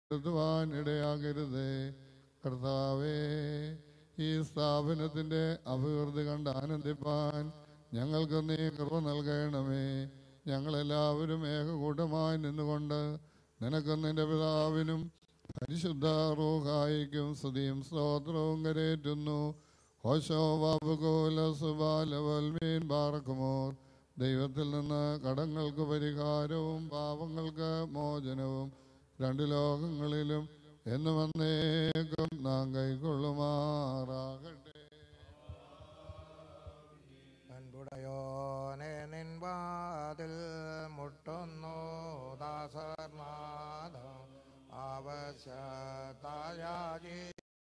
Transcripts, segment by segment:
എത്തുവാൻ ഇടയാകരുതേ കർത്താവേ ഈ സ്ഥാപനത്തിന്റെ അഭിവൃദ്ധി കണ്ട് ആനന്ദിപ്പാൻ ഞങ്ങൾക്ക് നീ കൃപ നൽകണമേ ഞങ്ങളെല്ലാവരും ഏകകൂട്ടമായി നിന്നുകൊണ്ട് നിനക്കും നിന്റെ പിതാവിനും പരിശുദ്ധ റൂഹായിക്കും സ്തുതിയും സ്തോത്രവും കരേറ്റുന്നു ഹോശോ ബാബുകോല സുബാലവൽമീൻ ബാറക്കുമോർ ദൈവത്തിൽ നിന്ന് കടങ്ങൾക്ക് പരിഹാരവും പാപങ്ങൾക്ക് മോചനവും രണ്ട് ലോകങ്ങളിലും എന്ന് വന്നേക്കും നാം കൈക്കൊള്ളുമാറാകട്ടെ അൻപുടയോനെ നിൻവാതിൽ മുട്ടുന്നു ദാസർനാഥ ആവശ്യതായാജി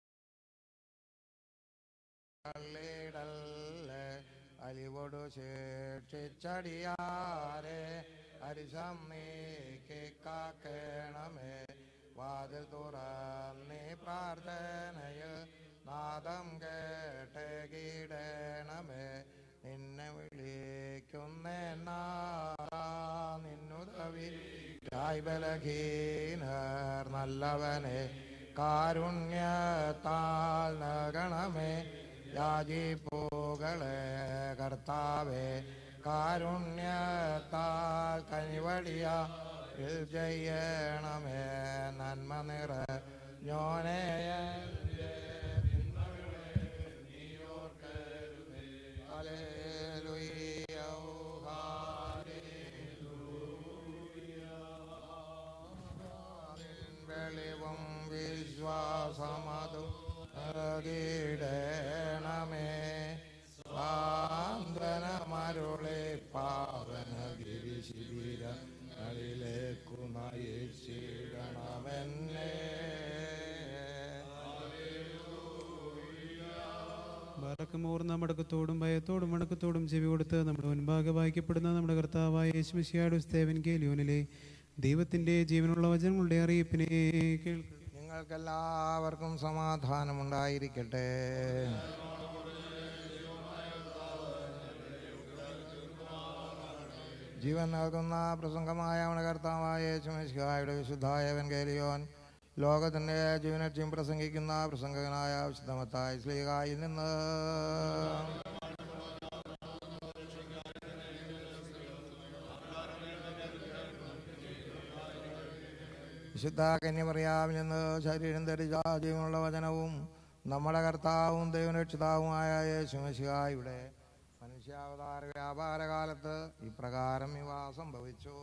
ിടല്ലേ അലിവോടു ശേഷിച്ചടിയാരെ അരിശം നീക്കി കാക്കണമേ വാതിൽ തുറന്നീ പ്രാർത്ഥനയിൽ നാദം കേട്ട് കീടണമേ നിന്നെ വിളിക്കുന്നേന്നാറാ നിന്നുദവി ബലഹീനർ നല്ലവനെ കാരുണ്യത്താൽ നഗണമേ യാജിപ്പൂകളെ കർത്താവേ കാരുണ്യത്താൽ കനിവടിയ ചെയ്യണമേ നന്മ നിറ ഞോനേയ വെളിവും വിശ്വാസമതു കീടണമേ സാന്ത്വനമരുളി പാവനഗിരി ശിബിരങ്ങളിലേക്കു നയിച്ചിടണമെന്നേ ബാറക്കമോർ മടക്കത്തോടും ഭയത്തോടും മടക്കത്തോടും ചെവി കൊടുത്ത് നമ്മുടെ മുൻപാകെ വായിക്കപ്പെടുന്ന നമ്മുടെ കർത്താവായ യേശുമിശിയാട് സ്തേവൻ കേലിയോനിലെ ദൈവത്തിന്റെ ജീവനുള്ള വചനങ്ങളുടെ അറിയിപ്പിനെ കേൾക്കുക നിങ്ങൾക്കെല്ലാവർക്കും സമാധാനമുണ്ടായിരിക്കട്ടെ ജീവൻ നൽകുന്ന പ്രസംഗമായ നമ്മുടെ കർത്താവായ യേശുമിശിഹായുടെ വിശുദ്ധായവൻ കേലിയോൻ ലോകത്തിന്റെ ജീവനക്ഷ്യം പ്രസംഗിക്കുന്ന പ്രസംഗകനായ വിശുദ്ധമത്തായ ശ്ലീഹായിൽ നിന്ന് വിശുദ്ധ കന്യമറിയാവിൽ നിന്ന് ശരീരം ധരിച്ച ജീവനുള്ള വചനവും നമ്മുടെ കർത്താവും ദൈവരക്ഷിതാവുമായ യേശുമശിഹായുടെ മനുഷ്യാവതാര വ്യാപാരകാലത്ത് ഇപ്രകാരം ഇവ സംഭവിച്ചു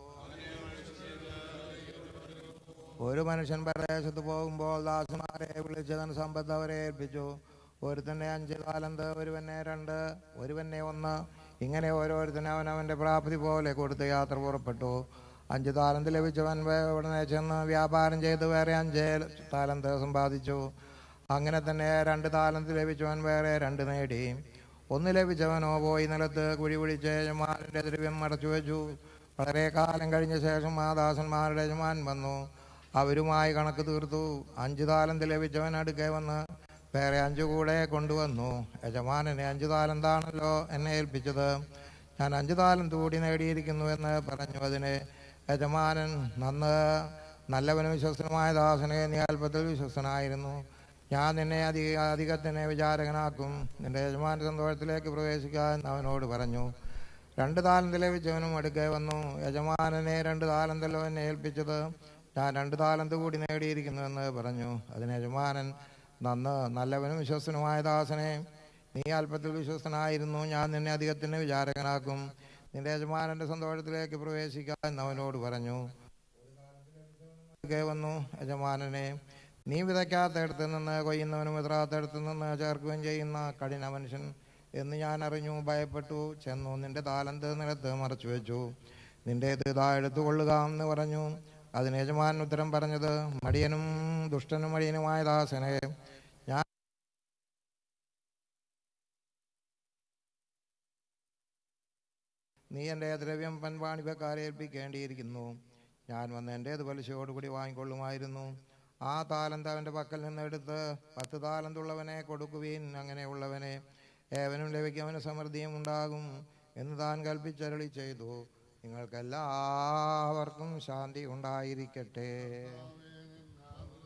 ഒരു മനുഷ്യൻ പ്രദേശത്ത് പോകുമ്പോൾ ദാസന്മാരെ വിളിച്ചതൻ സമ്പത്ത് അവരെ ഏൽപ്പിച്ചു ഒരുത്തന്നെ അഞ്ച് കാലന്ത് ഒരുവനെ രണ്ട് ഒരുവനെ ഒന്ന് ഇങ്ങനെ ഓരോരുത്തരും അവനവൻ്റെ പ്രാപ്തി പോലെ കൊടുത്ത് യാത്ര പുറപ്പെട്ടു അഞ്ച് താലന്ത് ലഭിച്ചവൻ വേ- ഉടനെ ചെന്ന് വ്യാപാരം ചെയ്ത് വേറെ അഞ്ച് താലന്ത് സമ്പാദിച്ചു അങ്ങനെ തന്നെ രണ്ട് താലന്ത് ലഭിച്ചവൻ വേറെ രണ്ട് നേടി ഒന്ന് ലഭിച്ചവനോ പോയി നിലത്ത് കുഴി പിടിച്ച് യജമാനന്റെ ദ്രവ്യം മടച്ചു വെച്ചു വളരെ കാലം കഴിഞ്ഞ ശേഷം ആ ദാസന്മാരുടെ യജമാൻ വന്നു അവരുമായി കണക്ക് തീർത്തു അഞ്ച് താലന്ത് ലഭിച്ചവൻ അടുക്കെ വന്ന് വേറെ അഞ്ചു കൂടെ കൊണ്ടുവന്നു യജമാനനെ അഞ്ചു താലന്താണല്ലോ എന്നെ ഏൽപ്പിച്ചത് ഞാൻ അഞ്ചു താലന്ത് കൂടി നേടിയിരിക്കുന്നു എന്ന് പറഞ്ഞു അതിന് യജമാനൻ നന്ന് നല്ലവനും വിശ്വസ്തനുമായ ദാസനെ നീ അല്പത്തിൽ വിശ്വസ്തനായിരുന്നു ഞാൻ നിന്നെ അധിക അധികത്തിന് വിചാരകനാക്കും നിന്റെ യജമാന സന്തോഷത്തിലേക്ക് പ്രവേശിക്കാൻ അവനോട് പറഞ്ഞു രണ്ട് താലന്ത് ലഭിച്ചവനും അടുക്കെ വന്നു യജമാനനെ രണ്ട് താലന്തല്ലോ എന്നെ ഏൽപ്പിച്ചത് ഞാൻ രണ്ട് താലന്ത് കൂടി നേടിയിരിക്കുന്നുവെന്ന് പറഞ്ഞു അതിന് യജമാനൻ നന്ന് നല്ലവനും വിശ്വസ്തനുമായ ദാസനെ നീ അല്പത്തിൽ വിശ്വസ്തനായിരുന്നു ഞാൻ നിന്നെ അധികത്തിന് വിചാരകനാക്കും നിന്റെ യജമാനന്റെ സന്തോഷത്തിലേക്ക് പ്രവേശിക്കാൻ അവനോട് പറഞ്ഞു അടുക്കെ വന്നു യജമാനനെ നീ വിതയ്ക്കാത്തയിടത്ത് നിന്ന് കൊയ്യുന്നവനും വിതറാത്തയിടത്ത് നിന്ന് ചേർക്കുകയും ചെയ്യുന്ന കഠിന മനുഷ്യൻ എന്ന് ഞാൻ അറിഞ്ഞു ഭയപ്പെട്ടു ചെന്നു നിന്റെ താലന്ത് നിലത്ത് മറച്ചു വെച്ചു നിന്റെ ഇതാ എടുത്തുകൊള്ളുക എന്ന് പറഞ്ഞു അതിന് യജമാനൻ ഉത്തരം പറഞ്ഞത് മടിയനും ദുഷ്ടനും മടിയനുമായ ദാസനെ ഞാൻ നീ എൻ്റെ ദ്രവ്യം പൻവാണിപ്പക്കാരെ ഏൽപ്പിക്കേണ്ടിയിരിക്കുന്നു ഞാൻ വന്ന് എൻ്റേത് പലിശയോടുകൂടി വാങ്ങിക്കൊള്ളുമായിരുന്നു ആ താലന്ത് അവൻ്റെ പക്കൽ നിന്ന് എടുത്ത് പത്ത് താലന്തുള്ളവനെ കൊടുക്കുവീൻ അങ്ങനെയുള്ളവനെ ഏവനും ലഭിക്കവന് സമൃദ്ധിയും ഉണ്ടാകും എന്ന് താൻ കൽപ്പിച്ചരളി ചെയ്തു നിങ്ങൾക്കെല്ലാവർക്കും ശാന്തി ഉണ്ടായിരിക്കട്ടെ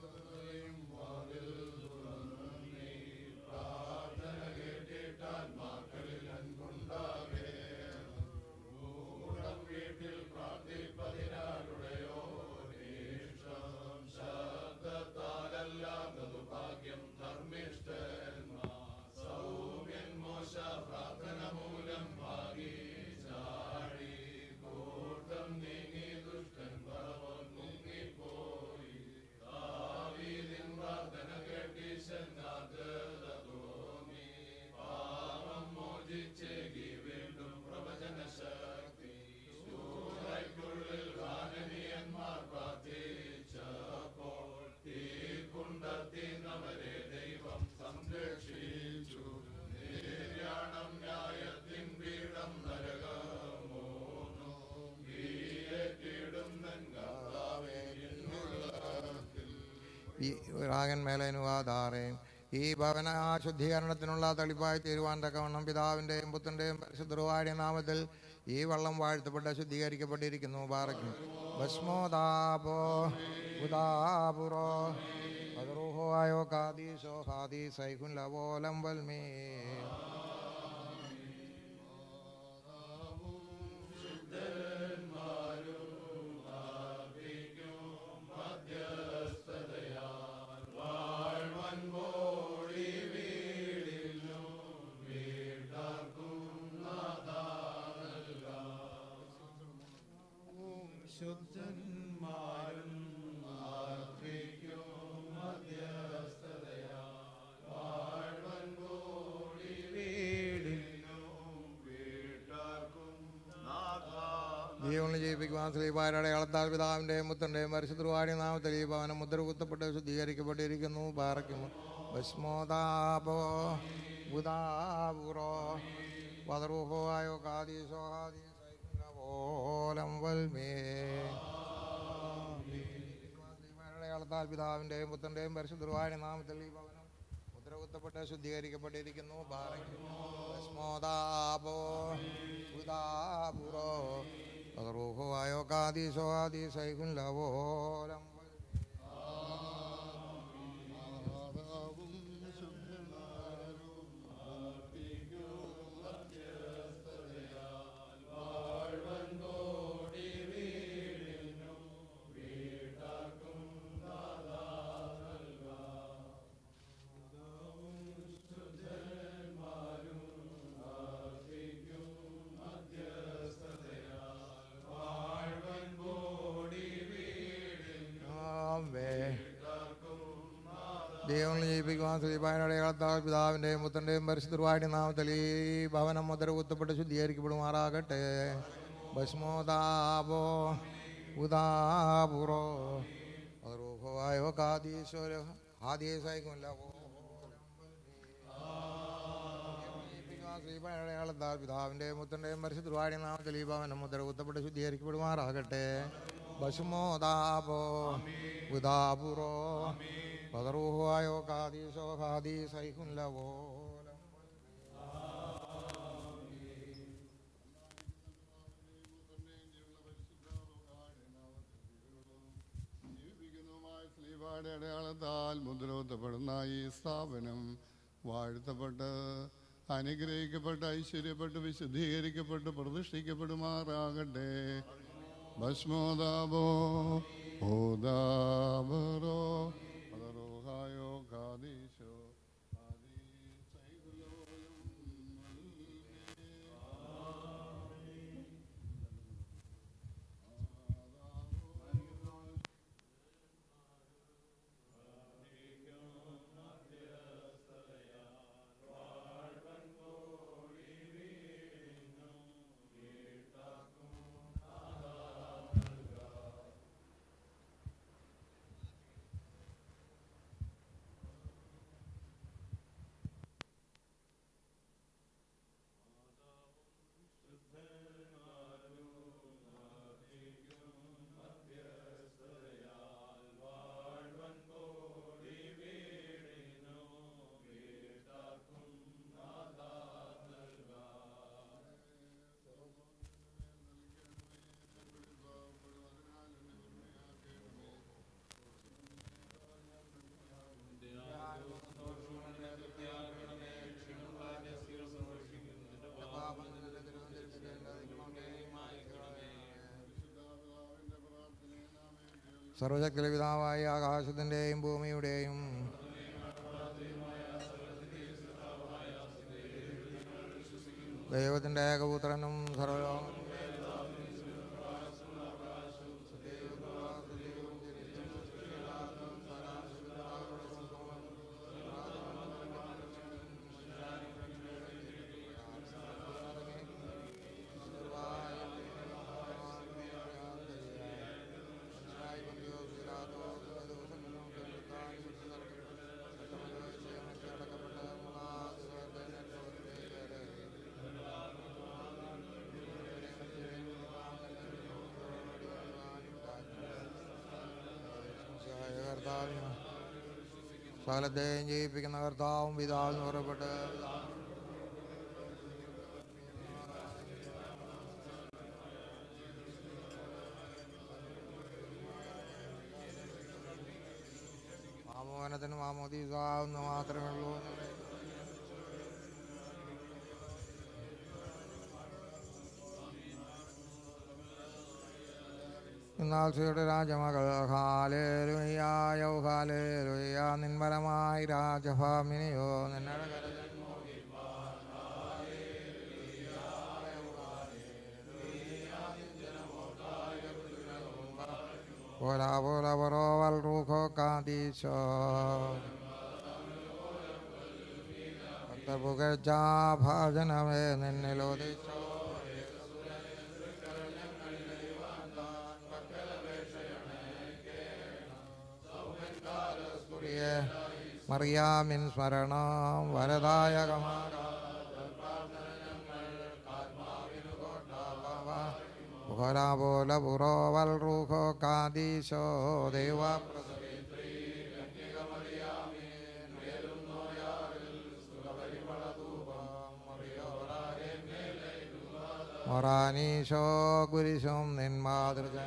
ഈ രാഗൻ മേലനുവാദാറേ ഈ ഭവന ശുദ്ധീകരണത്തിനുള്ള തെളിപ്പായി തീരുവാൻ തക്കവണ്ണം പിതാവിൻ്റെയും പുത്രൻ്റെയും പരിശുദ്ധരുവായ നാമത്തിൽ ഈ വെള്ളം വാഴ്ത്തപ്പെട്ട് ശുദ്ധീകരിക്കപ്പെട്ടിരിക്കുന്നു പാറയ്ക്കും ഭസ്മോദാപോ ഉദാപുറോ അതറുഹോയോ കാദീശോ ഹാദി സൈഖുൻ ലവോലം വൽമേ ശുദ്ധന്മാരും ജീവനെ ജയിപ്പിക്കുവാൻ ശ്രീപാരുടെ അടയാളത്താൽ പിതാവിൻ്റെയും പുത്രൻ്റെയും പരിശുദ്ധവാടി നാമത്തിൽ ഈ ഭവനം മുദ്ര കുത്തപ്പെട്ട് ശുദ്ധീകരിക്കപ്പെട്ടിരിക്കുന്നു പാറയ്ക്കും ഭസ്മോദാപോ ബുധാപുറോ വദറുഹോ ആയോ കാദീശോ ഹാദീസോലം വൽമേ അടയാളത്താൽ പിതാവിൻ്റെയും പുത്രൻ്റെയും പരിശുദ്ധവാടി നാമത്തിൽ ഈ ഭവനം മുദ്ര കുത്തപ്പെട്ട് ശുദ്ധീകരിക്കപ്പെട്ടിരിക്കുന്നു പാറയ്ക്കും ഭസ്മോദാപോ ബുധാപുറോ വദറുഹോ ആയോ കാദീശോ ഹാദീസൈഖുൻ ലവോലം മാതാവും ശുദ്ധന്മാരും ദൈവങ്ങളെ ജയിപ്പിക്കുവാൻ ശ്രീപായനയുടെ കളത്താൽ പിതാവിൻ്റെയും പുത്രൻ്റെയും പരിശുദ്ധവാടി നാമത്തിൽ ഈ ഭവനം മുതൽ കുത്തപ്പെട്ട് ശുദ്ധീകരിക്കപ്പെടുമാറാകട്ടെ ഭസ്മോദാപോ ഉദാപുറോ റൂഹോയോ കാദീശ്വര ആദീസായിക്കുമല്ല ശ്രീപായനയുടെ കളത്താൽ പിതാവിൻ്റെയും പുത്രൻ്റെയും പരിശുദ്ധവാടി നാമത്തിൽ ഈ ഭവനം മുതൽ കുത്തപ്പെട്ട് ശുദ്ധീകരിക്കപ്പെടുമാറാകട്ടെ ഭസ്മോദാപോ ഉദാപുറോ പതറൂഹുവായോ കാദീശോ ഹാദീ സൈഹുൻ ലവോലം ജീവിക്കുന്നതുമായ സ്ലീബായുടെ അടയാളത്താൽ മുദ്രോത്തപ്പെടുന്ന ഈ സ്ഥാപനം വാഴ്ത്തപ്പെട്ട് അനുഗ്രഹിക്കപ്പെട്ട് ഐശ്വര്യപ്പെട്ട് വിശുദ്ധീകരിക്കപ്പെട്ട് പ്രതിഷ്ഠിക്കപ്പെടുമാറാകട്ടെ ഭസ്മോദാബോ ഓദാബറോ അതറോഹായോ കാദീശോ സർവശക്തി പിതാവായ ആകാശത്തിൻ്റെയും ഭൂമിയുടെയും ദൈവത്തിൻ്റെ ഏകപുത്രനും സർവലോകം കർത്താവിന് സകലത്തെയും ജയിപ്പിക്കുന്ന കർത്താവും പിതാവിന് പുറപ്പെട്ട് മാമോഹനത്തിന് മാമോദീസാവുന്ന മാത്രമേ ഉള്ളൂ എന്നാൽ ശ്രീയുടെ രാജമകൾ ഹാലേലുയ്യായോ ഹാലേലുയ്യ നിൻപരമായി രാജഭാമിനിയോ നിന്നടെ കരജന്മോ പോലാ പോല പൊറോവൽ റൂഖോ കാതീശോ പുകഴ്ച ഭാജനമേ നിന്നിലോദിച്ചോ മറിയാമിൻ സ്മരണം വരദായകമാകാ പോലെ പുറോവൽ റൂഖോ കാദീശോ ദൈവ മൊറാനീശോ കുരിശും നിൻ മാതൃജന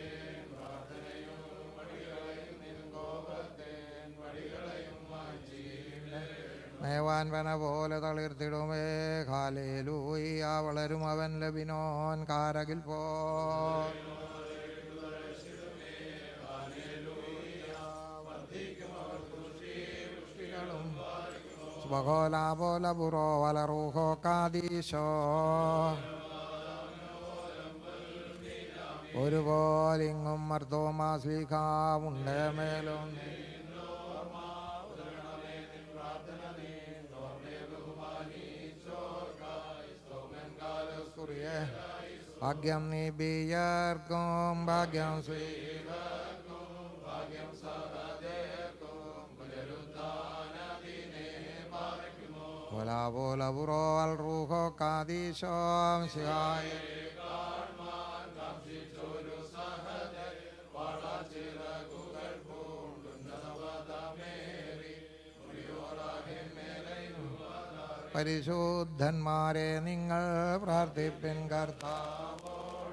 മേവാൻ വന പോലെ തളിർത്തിടുമേ ഖാലേലൂയ വളരും അവൻ ലബിനോൻ കാരകിൽ പോ ബഹോല പോല ബുറോ വലറൂഹോ കാദീശോ ഒരുപോലിങ്ങും മർദ്ദോമാസ്ലിഖാവുണ്ട് മേലും കുറിയെ ഭാഗ്യം നീ ബിയർക്കും ഭാഗ്യം ശ്രീകർക്കും ഭാഗ്യം സഹദേർക്കും പോല പോല പുറോ അൽ റൂഹോ കാദീശോ ശിവായ പരിശുദ്ധന്മാരെ നിങ്ങൾ പ്രാർത്ഥിപ്പിൻ കർത്താവ്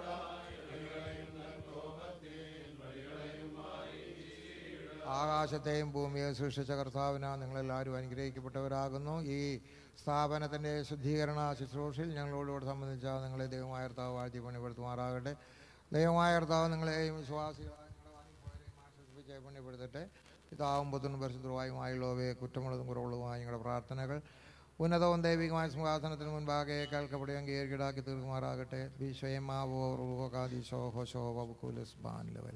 ആകാശത്തെയും ഭൂമിയെയും സൃഷ്ടിച്ച കർത്താവിന നിങ്ങളെല്ലാവരും അനുഗ്രഹിക്കപ്പെട്ടവരാകുന്നു ഈ സ്ഥാപനത്തിൻ്റെ ശുദ്ധീകരണ ശുശ്രൂഷയിൽ ഞങ്ങളോടുകൂടെ സംബന്ധിച്ച നിങ്ങളെ ദൈവമായ കർത്താവ് വാഴ്ത്തി പണിപ്പെടുത്തുമാറാകട്ടെ ദൈവമായ കർത്താവ് നിങ്ങളെയും വിശ്വാസികളായ നിങ്ങളുടെ വാങ്ങിപ്പോയവരെയും ആശ്വസിപ്പിച്ച് പണിപ്പെടുത്തട്ടെ പിതാവും പുത്രനും പരിശുദ്ധവായുമായുള്ളവയെ കുറ്റമുള്ളതും കുറവുള്ളതുമായ നിങ്ങളുടെ പ്രാർത്ഥനകൾ ഉന്നതവും ദൈവികമായ സിംഹാസനത്തിന് മുൻപാകെ കേൾക്കപ്പെടുകയും അംഗീകരിക്കടാക്കി തീർക്കുമാറാകട്ടെ വിശ്വയമാവോ റൂഹോ കാദിശോ ഹോശോ വബുക്കുലസ് ബാൻ ലെവൽ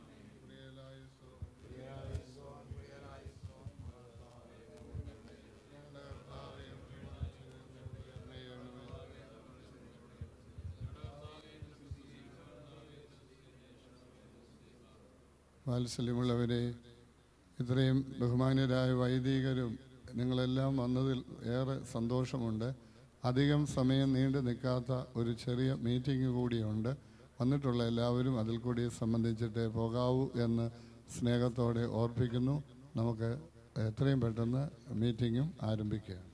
വാത്സല്യമുള്ളവരെ ഇത്രയും ബഹുമാന്യരായ വൈദികരും നിങ്ങളെല്ലാം വന്നതിൽ ഏറെ സന്തോഷമുണ്ട് അധികം സമയം നീണ്ടു നിൽക്കാത്ത ഒരു ചെറിയ മീറ്റിംഗ് കൂടിയുണ്ട് വന്നിട്ടുള്ള എല്ലാവരും അതിൽ കൂടി സംബന്ധിച്ചിട്ട് പോകാവൂ എന്ന് സ്നേഹത്തോടെ ഓർപ്പിക്കുന്നു നമുക്ക് എത്രയും പെട്ടെന്ന് മീറ്റിങ്ങും ആരംഭിക്കുകയാണ്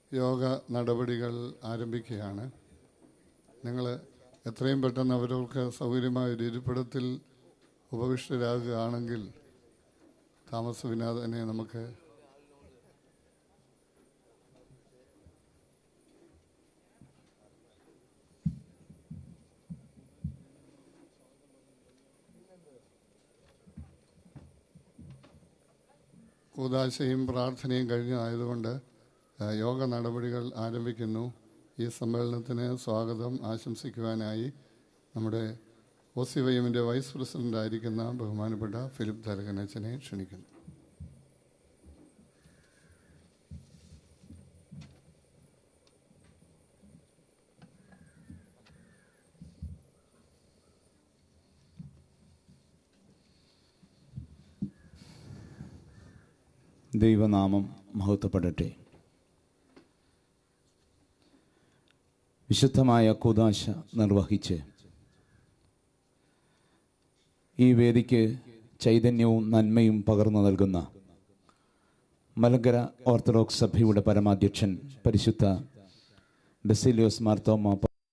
യോഗ നടപടികൾ ആരംഭിക്കുകയാണ് നിങ്ങൾ എത്രയും പെട്ടെന്ന് അവരവർക്ക് സൗകര്യമായ ഒരു ഇരിപ്പിടത്തിൽ ഉപവിഷ്ടരാകുകയാണെങ്കിൽ താമസമില്ലാതെ തന്നെ നമുക്ക് കൂതാശയും പ്രാർത്ഥനയും കഴിഞ്ഞതായതുകൊണ്ട് ആ, യോഗ നടപടികൾ ആരംഭിക്കുന്നു ഈ സമ്മേളനത്തിന് സ്വാഗതം ആശംസിക്കുവാനായി നമ്മുടെ ഒ സി വൈ എമ്മിൻ്റെ വൈസ് പ്രസിഡന്റ് ആയിരിക്കുന്ന ബഹുമാനപ്പെട്ട ഫിലിപ്പ് തരകനച്ചനെ ക്ഷണിക്കുന്നു ദൈവനാമം മഹത്വപ്പെടട്ടെ വിശുദ്ധമായ കൂതാശ നിർവഹിച്ച് ഈ വേദിക്ക് ചൈതന്യവും നന്മയും പകർന്നു നൽകുന്ന മലങ്കര ഓർത്തഡോക്സ് സഭയുടെ പരമാധ്യക്ഷൻ പരിശുദ്ധ ബെസിലിയോസ് മാർത്തോമ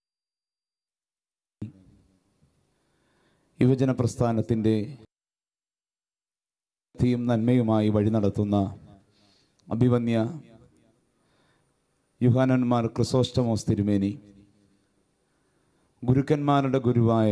യുവജന പ്രസ്ഥാനത്തിൻ്റെ ഭക്തിയും നന്മയുമായി വഴി നടത്തുന്ന അഭിവന്യ യുഹാനന്മാർ ക്രിസോസ്റ്റമോസ് തിരുമേനി ഗുരുക്കന്മാരുടെ ഗുരുവായ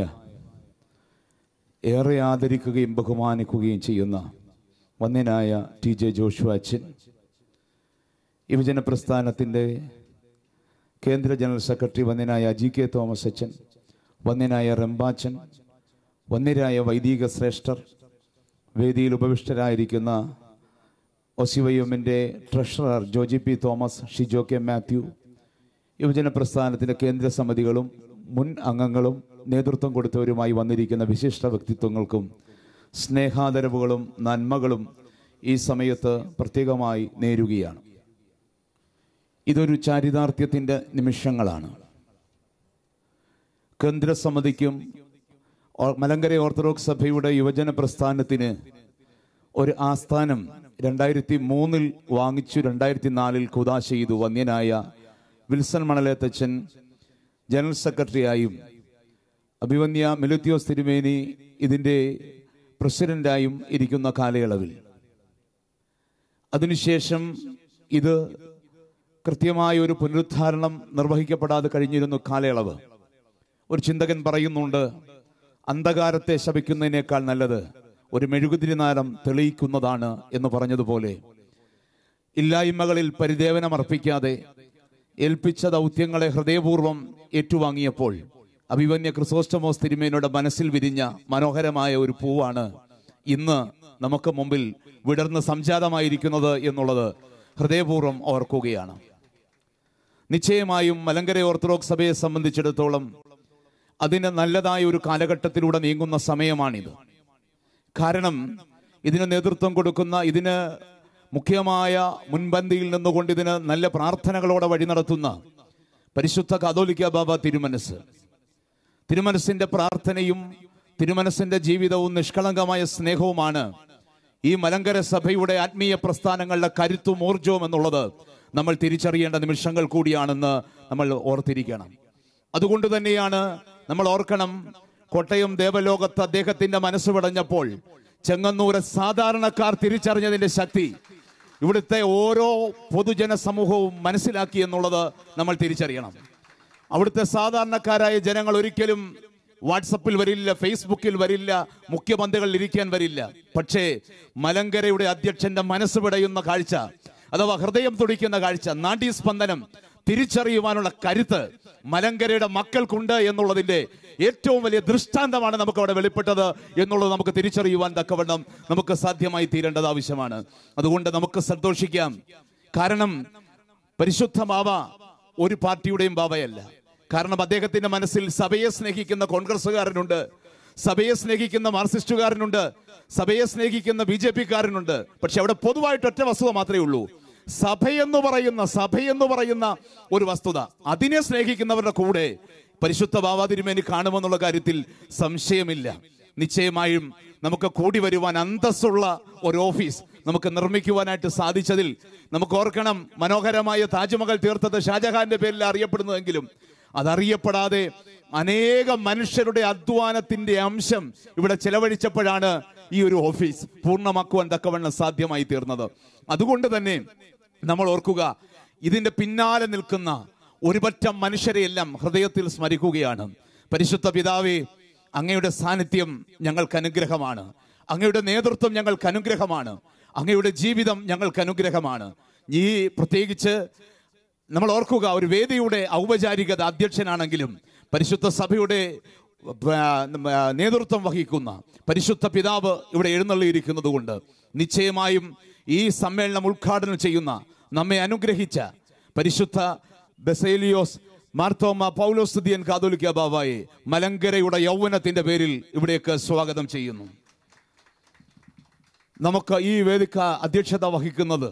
ഏറെ ആദരിക്കുകയും ബഹുമാനിക്കുകയും ചെയ്യുന്ന വന്യനായ ടി ജെ ജോഷു അച്ഛൻ യുവജന പ്രസ്ഥാനത്തിൻ്റെ കേന്ദ്ര ജനറൽ സെക്രട്ടറി വന്യനായ ജി കെ തോമസ് അച്ഛൻ വന്യനായ റംബാച്ചൻ വന്യരായ വൈദിക ശ്രേഷ്ഠർ വേദിയിൽ ഉപവിഷ്ടരായിരിക്കുന്ന ഒസിവൈഎമ്മിൻ്റെ treasurer Joji P Thomas Shijo K Mathew യുവജന പ്രസ്ഥാനത്തിൻ്റെ കേന്ദ്ര സമിതികളും മുൻ അംഗങ്ങളും നേതൃത്വം കൊടുത്തവരുമായി വന്നിരിക്കുന്ന വിശിഷ്ട വ്യക്തിത്വങ്ങൾക്കും സ്നേഹാദരവുകളും നന്മകളും ഈ സമയത്ത് പ്രത്യേകമായി നേരുകയാണ് ഇതൊരു ചാരിതാർത്ഥ്യത്തിൻ്റെ നിമിഷങ്ങളാണ് കേന്ദ്രസമിതിക്കും ഓ- മലങ്കര ഓർത്തഡോക്സ് സഭയുടെ യുവജന പ്രസ്ഥാനത്തിന് ഒരു ആസ്ഥാനം രണ്ടായിരത്തി മൂന്നിൽ വാങ്ങിച്ചു രണ്ടായിരത്തി നാലിൽ കുതാശ ചെയ്തു വന്യനായ വിൽസൺ മണലേത്തച്ഛൻ ജനറൽ സെക്രട്ടറിയായും അഭിവന്യ മെലുത്തിയോസ് തിരുമേനി ഇതിൻ്റെ പ്രസിഡന്റായും ഇരിക്കുന്ന കാലയളവിൽ അതിനുശേഷം ഇത് കൃത്യമായ ഒരു പുനരുദ്ധാരണം നിർവഹിക്കപ്പെടാതെ കഴിഞ്ഞിരുന്നു കാലയളവ് ഒരു ചിന്തകൻ പറയുന്നുണ്ട് അന്ധകാരത്തെ ശപിക്കുന്നതിനേക്കാൾ നല്ലത് ഒരു മെഴുകുതിരിനാരം തെളിയിക്കുന്നതാണ് എന്ന് പറഞ്ഞതുപോലെ ഇല്ലായ്മകളിൽ പരിദേവനം അർപ്പിക്കാതെ ഏൽപ്പിച്ച ദൗത്യങ്ങളെ ഹൃദയപൂർവ്വം ഏറ്റുവാങ്ങിയപ്പോൾ അഭിവന്യ ക്രിസോസ്റ്റമോസ് തിരുമേനയുടെ മനസ്സിൽ വിരിഞ്ഞ മനോഹരമായ ഒരു പൂവാണ് ഇന്ന് നമുക്ക് മുമ്പിൽ വിടർന്ന് സംജാതമായിരിക്കുന്നത് എന്നുള്ളത് ഹൃദയപൂർവ്വം ഓർക്കുകയാണ് നിശ്ചയമായും മലങ്കര ഓർത്തഡോക്സ് സഭയെ സംബന്ധിച്ചിടത്തോളം അതിന് നല്ലതായ ഒരു കാലഘട്ടത്തിലൂടെ നീങ്ങുന്ന സമയമാണിത് കാരണം ഇതിന് നേതൃത്വം കൊടുക്കുന്ന ഇതിന് മുഖ്യമായ മുൻപന്തിയിൽ നിന്നുകൊണ്ട് ഇതിന് നല്ല പ്രാർത്ഥനകളോടെ വഴി നടത്തുന്ന പരിശുദ്ധ കാതോലിക്ക ബാബ തിരുമനസ് തിരുമനസിന്റെ പ്രാർത്ഥനയും തിരുമനസിന്റെ ജീവിതവും നിഷ്കളങ്കമായ സ്നേഹവുമാണ് ഈ മലങ്കര സഭയുടെ ആത്മീയ പ്രസ്ഥാനങ്ങളുടെ കരുത്തും ഊർജവും എന്നുള്ളത് നമ്മൾ തിരിച്ചറിയേണ്ട നിമിഷങ്ങൾ കൂടിയാണെന്ന് നമ്മൾ ഓർത്തിരിക്കണം അതുകൊണ്ട് തന്നെയാണ് നമ്മൾ ഓർക്കണം കോട്ടയം ദേവലോകത്ത് അദ്ദേഹത്തിന്റെ മനസ്സ് വിടഞ്ഞപ്പോൾ ചെങ്ങന്നൂരെ സാധാരണക്കാർ തിരിച്ചറിഞ്ഞതിന്റെ ശക്തി ഇവിടുത്തെ ഓരോ പൊതുജന സമൂഹവും മനസ്സിലാക്കി എന്നുള്ളത് നമ്മൾ തിരിച്ചറിയണം അവിടുത്തെ സാധാരണക്കാരായ ജനങ്ങൾ ഒരിക്കലും വാട്സപ്പിൽ വരില്ല ഫേസ്ബുക്കിൽ വരില്ല മുഖ്യമന്ത്രികളിൽ ഇരിക്കാൻ വരില്ല പക്ഷേ മലങ്കരയുടെ അധ്യക്ഷന്റെ മനസ്സ് വിടയുന്ന കാഴ്ച അഥവാ ഹൃദയം തുടിക്കുന്ന കാഴ്ച നാഡീസ്പന്ദനം തിരിച്ചറിയുവാനുള്ള കരുത്ത് മലങ്കരയുടെ മക്കൾക്കുണ്ട് എന്നുള്ളതിന്റെ ഏറ്റവും വലിയ ദൃഷ്ടാന്തമാണ് നമുക്ക് അവിടെ വെളിപ്പെട്ടത് എന്നുള്ളത് നമുക്ക് തിരിച്ചറിയുവാൻ തക്കവണ്ണം നമുക്ക് സാധ്യമായി തീരേണ്ടത് ആവശ്യമാണ് അതുകൊണ്ട് നമുക്ക് സന്തോഷിക്കാം കാരണം പരിശുദ്ധ ബാബ ഒരു പാർട്ടിയുടെയും ബാബയല്ല കാരണം അദ്ദേഹത്തിന്റെ മനസ്സിൽ സഭയെ സ്നേഹിക്കുന്ന കോൺഗ്രസ്സുകാരനുണ്ട് സഭയെ സ്നേഹിക്കുന്ന മാർക്സിസ്റ്റുകാരനുണ്ട് സഭയെ സ്നേഹിക്കുന്ന ബി ജെ പിക്കാരനുണ്ട് പക്ഷെ അവിടെ പൊതുവായിട്ട് ഒറ്റ വസ്തുത മാത്രമേ ഉള്ളൂ സഭയെന്ന് പറയുന്ന സഭയെന്ന് പറയുന്ന ഒരു വസ്തുത അതിനെ സ്നേഹിക്കുന്നവരുടെ കൂടെ പരിശുദ്ധ ബാബാ തിരുമേനി കാണുമെന്നുള്ള കാര്യത്തിൽ സംശയമില്ല നിശ്ചയമായും നമുക്ക് കൂടി വരുവാൻ അന്തസ്സുള്ള ഒരു ഓഫീസ് നമുക്ക് നിർമ്മിക്കുവാനായിട്ട് സാധിച്ചതിൽ നമുക്ക് ഓർക്കണം മനോഹരമായ താജ്മഹൽ തീർത്തത് ഷാജഹാന്റെ പേരിൽ അറിയപ്പെടുന്നതെങ്കിലും അതറിയപ്പെടാതെ അനേകം മനുഷ്യരുടെ അധ്വാനത്തിന്റെ അംശം ഇവിടെ ചെലവഴിച്ചപ്പോഴാണ് ഈ ഒരു ഓഫീസ് പൂർണ്ണമാക്കുവാൻ തക്കവണ്ണം സാധ്യമായി തീർന്നത് അതുകൊണ്ട് തന്നെ നമ്മൾ ഓർക്കുക ഇതിന്റെ പിന്നാലെ നിൽക്കുന്ന ഒരുപറ്റം മനുഷ്യരെയെല്ലാം ഹൃദയത്തിൽ സ്മരിക്കുകയാണ് പരിശുദ്ധ പിതാവേ അങ്ങയുടെ സാന്നിധ്യം ഞങ്ങൾക്ക് അനുഗ്രഹമാണ് അങ്ങയുടെ നേതൃത്വം ഞങ്ങൾക്ക് അനുഗ്രഹമാണ് അങ്ങയുടെ ജീവിതം ഞങ്ങൾക്ക് അനുഗ്രഹമാണ് ഈ പ്രത്യേകിച്ച് നമ്മൾ ഓർക്കുക ഒരു വേദിയുടെ ഔപചാരികത അധ്യക്ഷനാണെങ്കിലും പരിശുദ്ധ സഭയുടെ ആ, ആ, നേതൃത്വം വഹിക്കുന്ന പരിശുദ്ധ പിതാവ് ഇവിടെ എഴുന്നള്ളിയിരിക്കുന്നത് കൊണ്ട് നിശ്ചയമായും ഈ സമ്മേളനം ഉദ്ഘാടനം ചെയ്യുന്ന നമ്മെ അനുഗ്രഹിച്ച പരിശുദ്ധ ബസേലിയോസ് മാർത്തോമ പൗലോസ്തുതിയൻ കാതോലിക്ക ബാബായെ മലങ്കരയുടെ യൗവനത്തിന്റെ പേരിൽ ഇവിടേക്ക് സ്വാഗതം ചെയ്യുന്നു നമുക്ക് ഈ വേദിക അധ്യക്ഷത വഹിക്കുന്നത്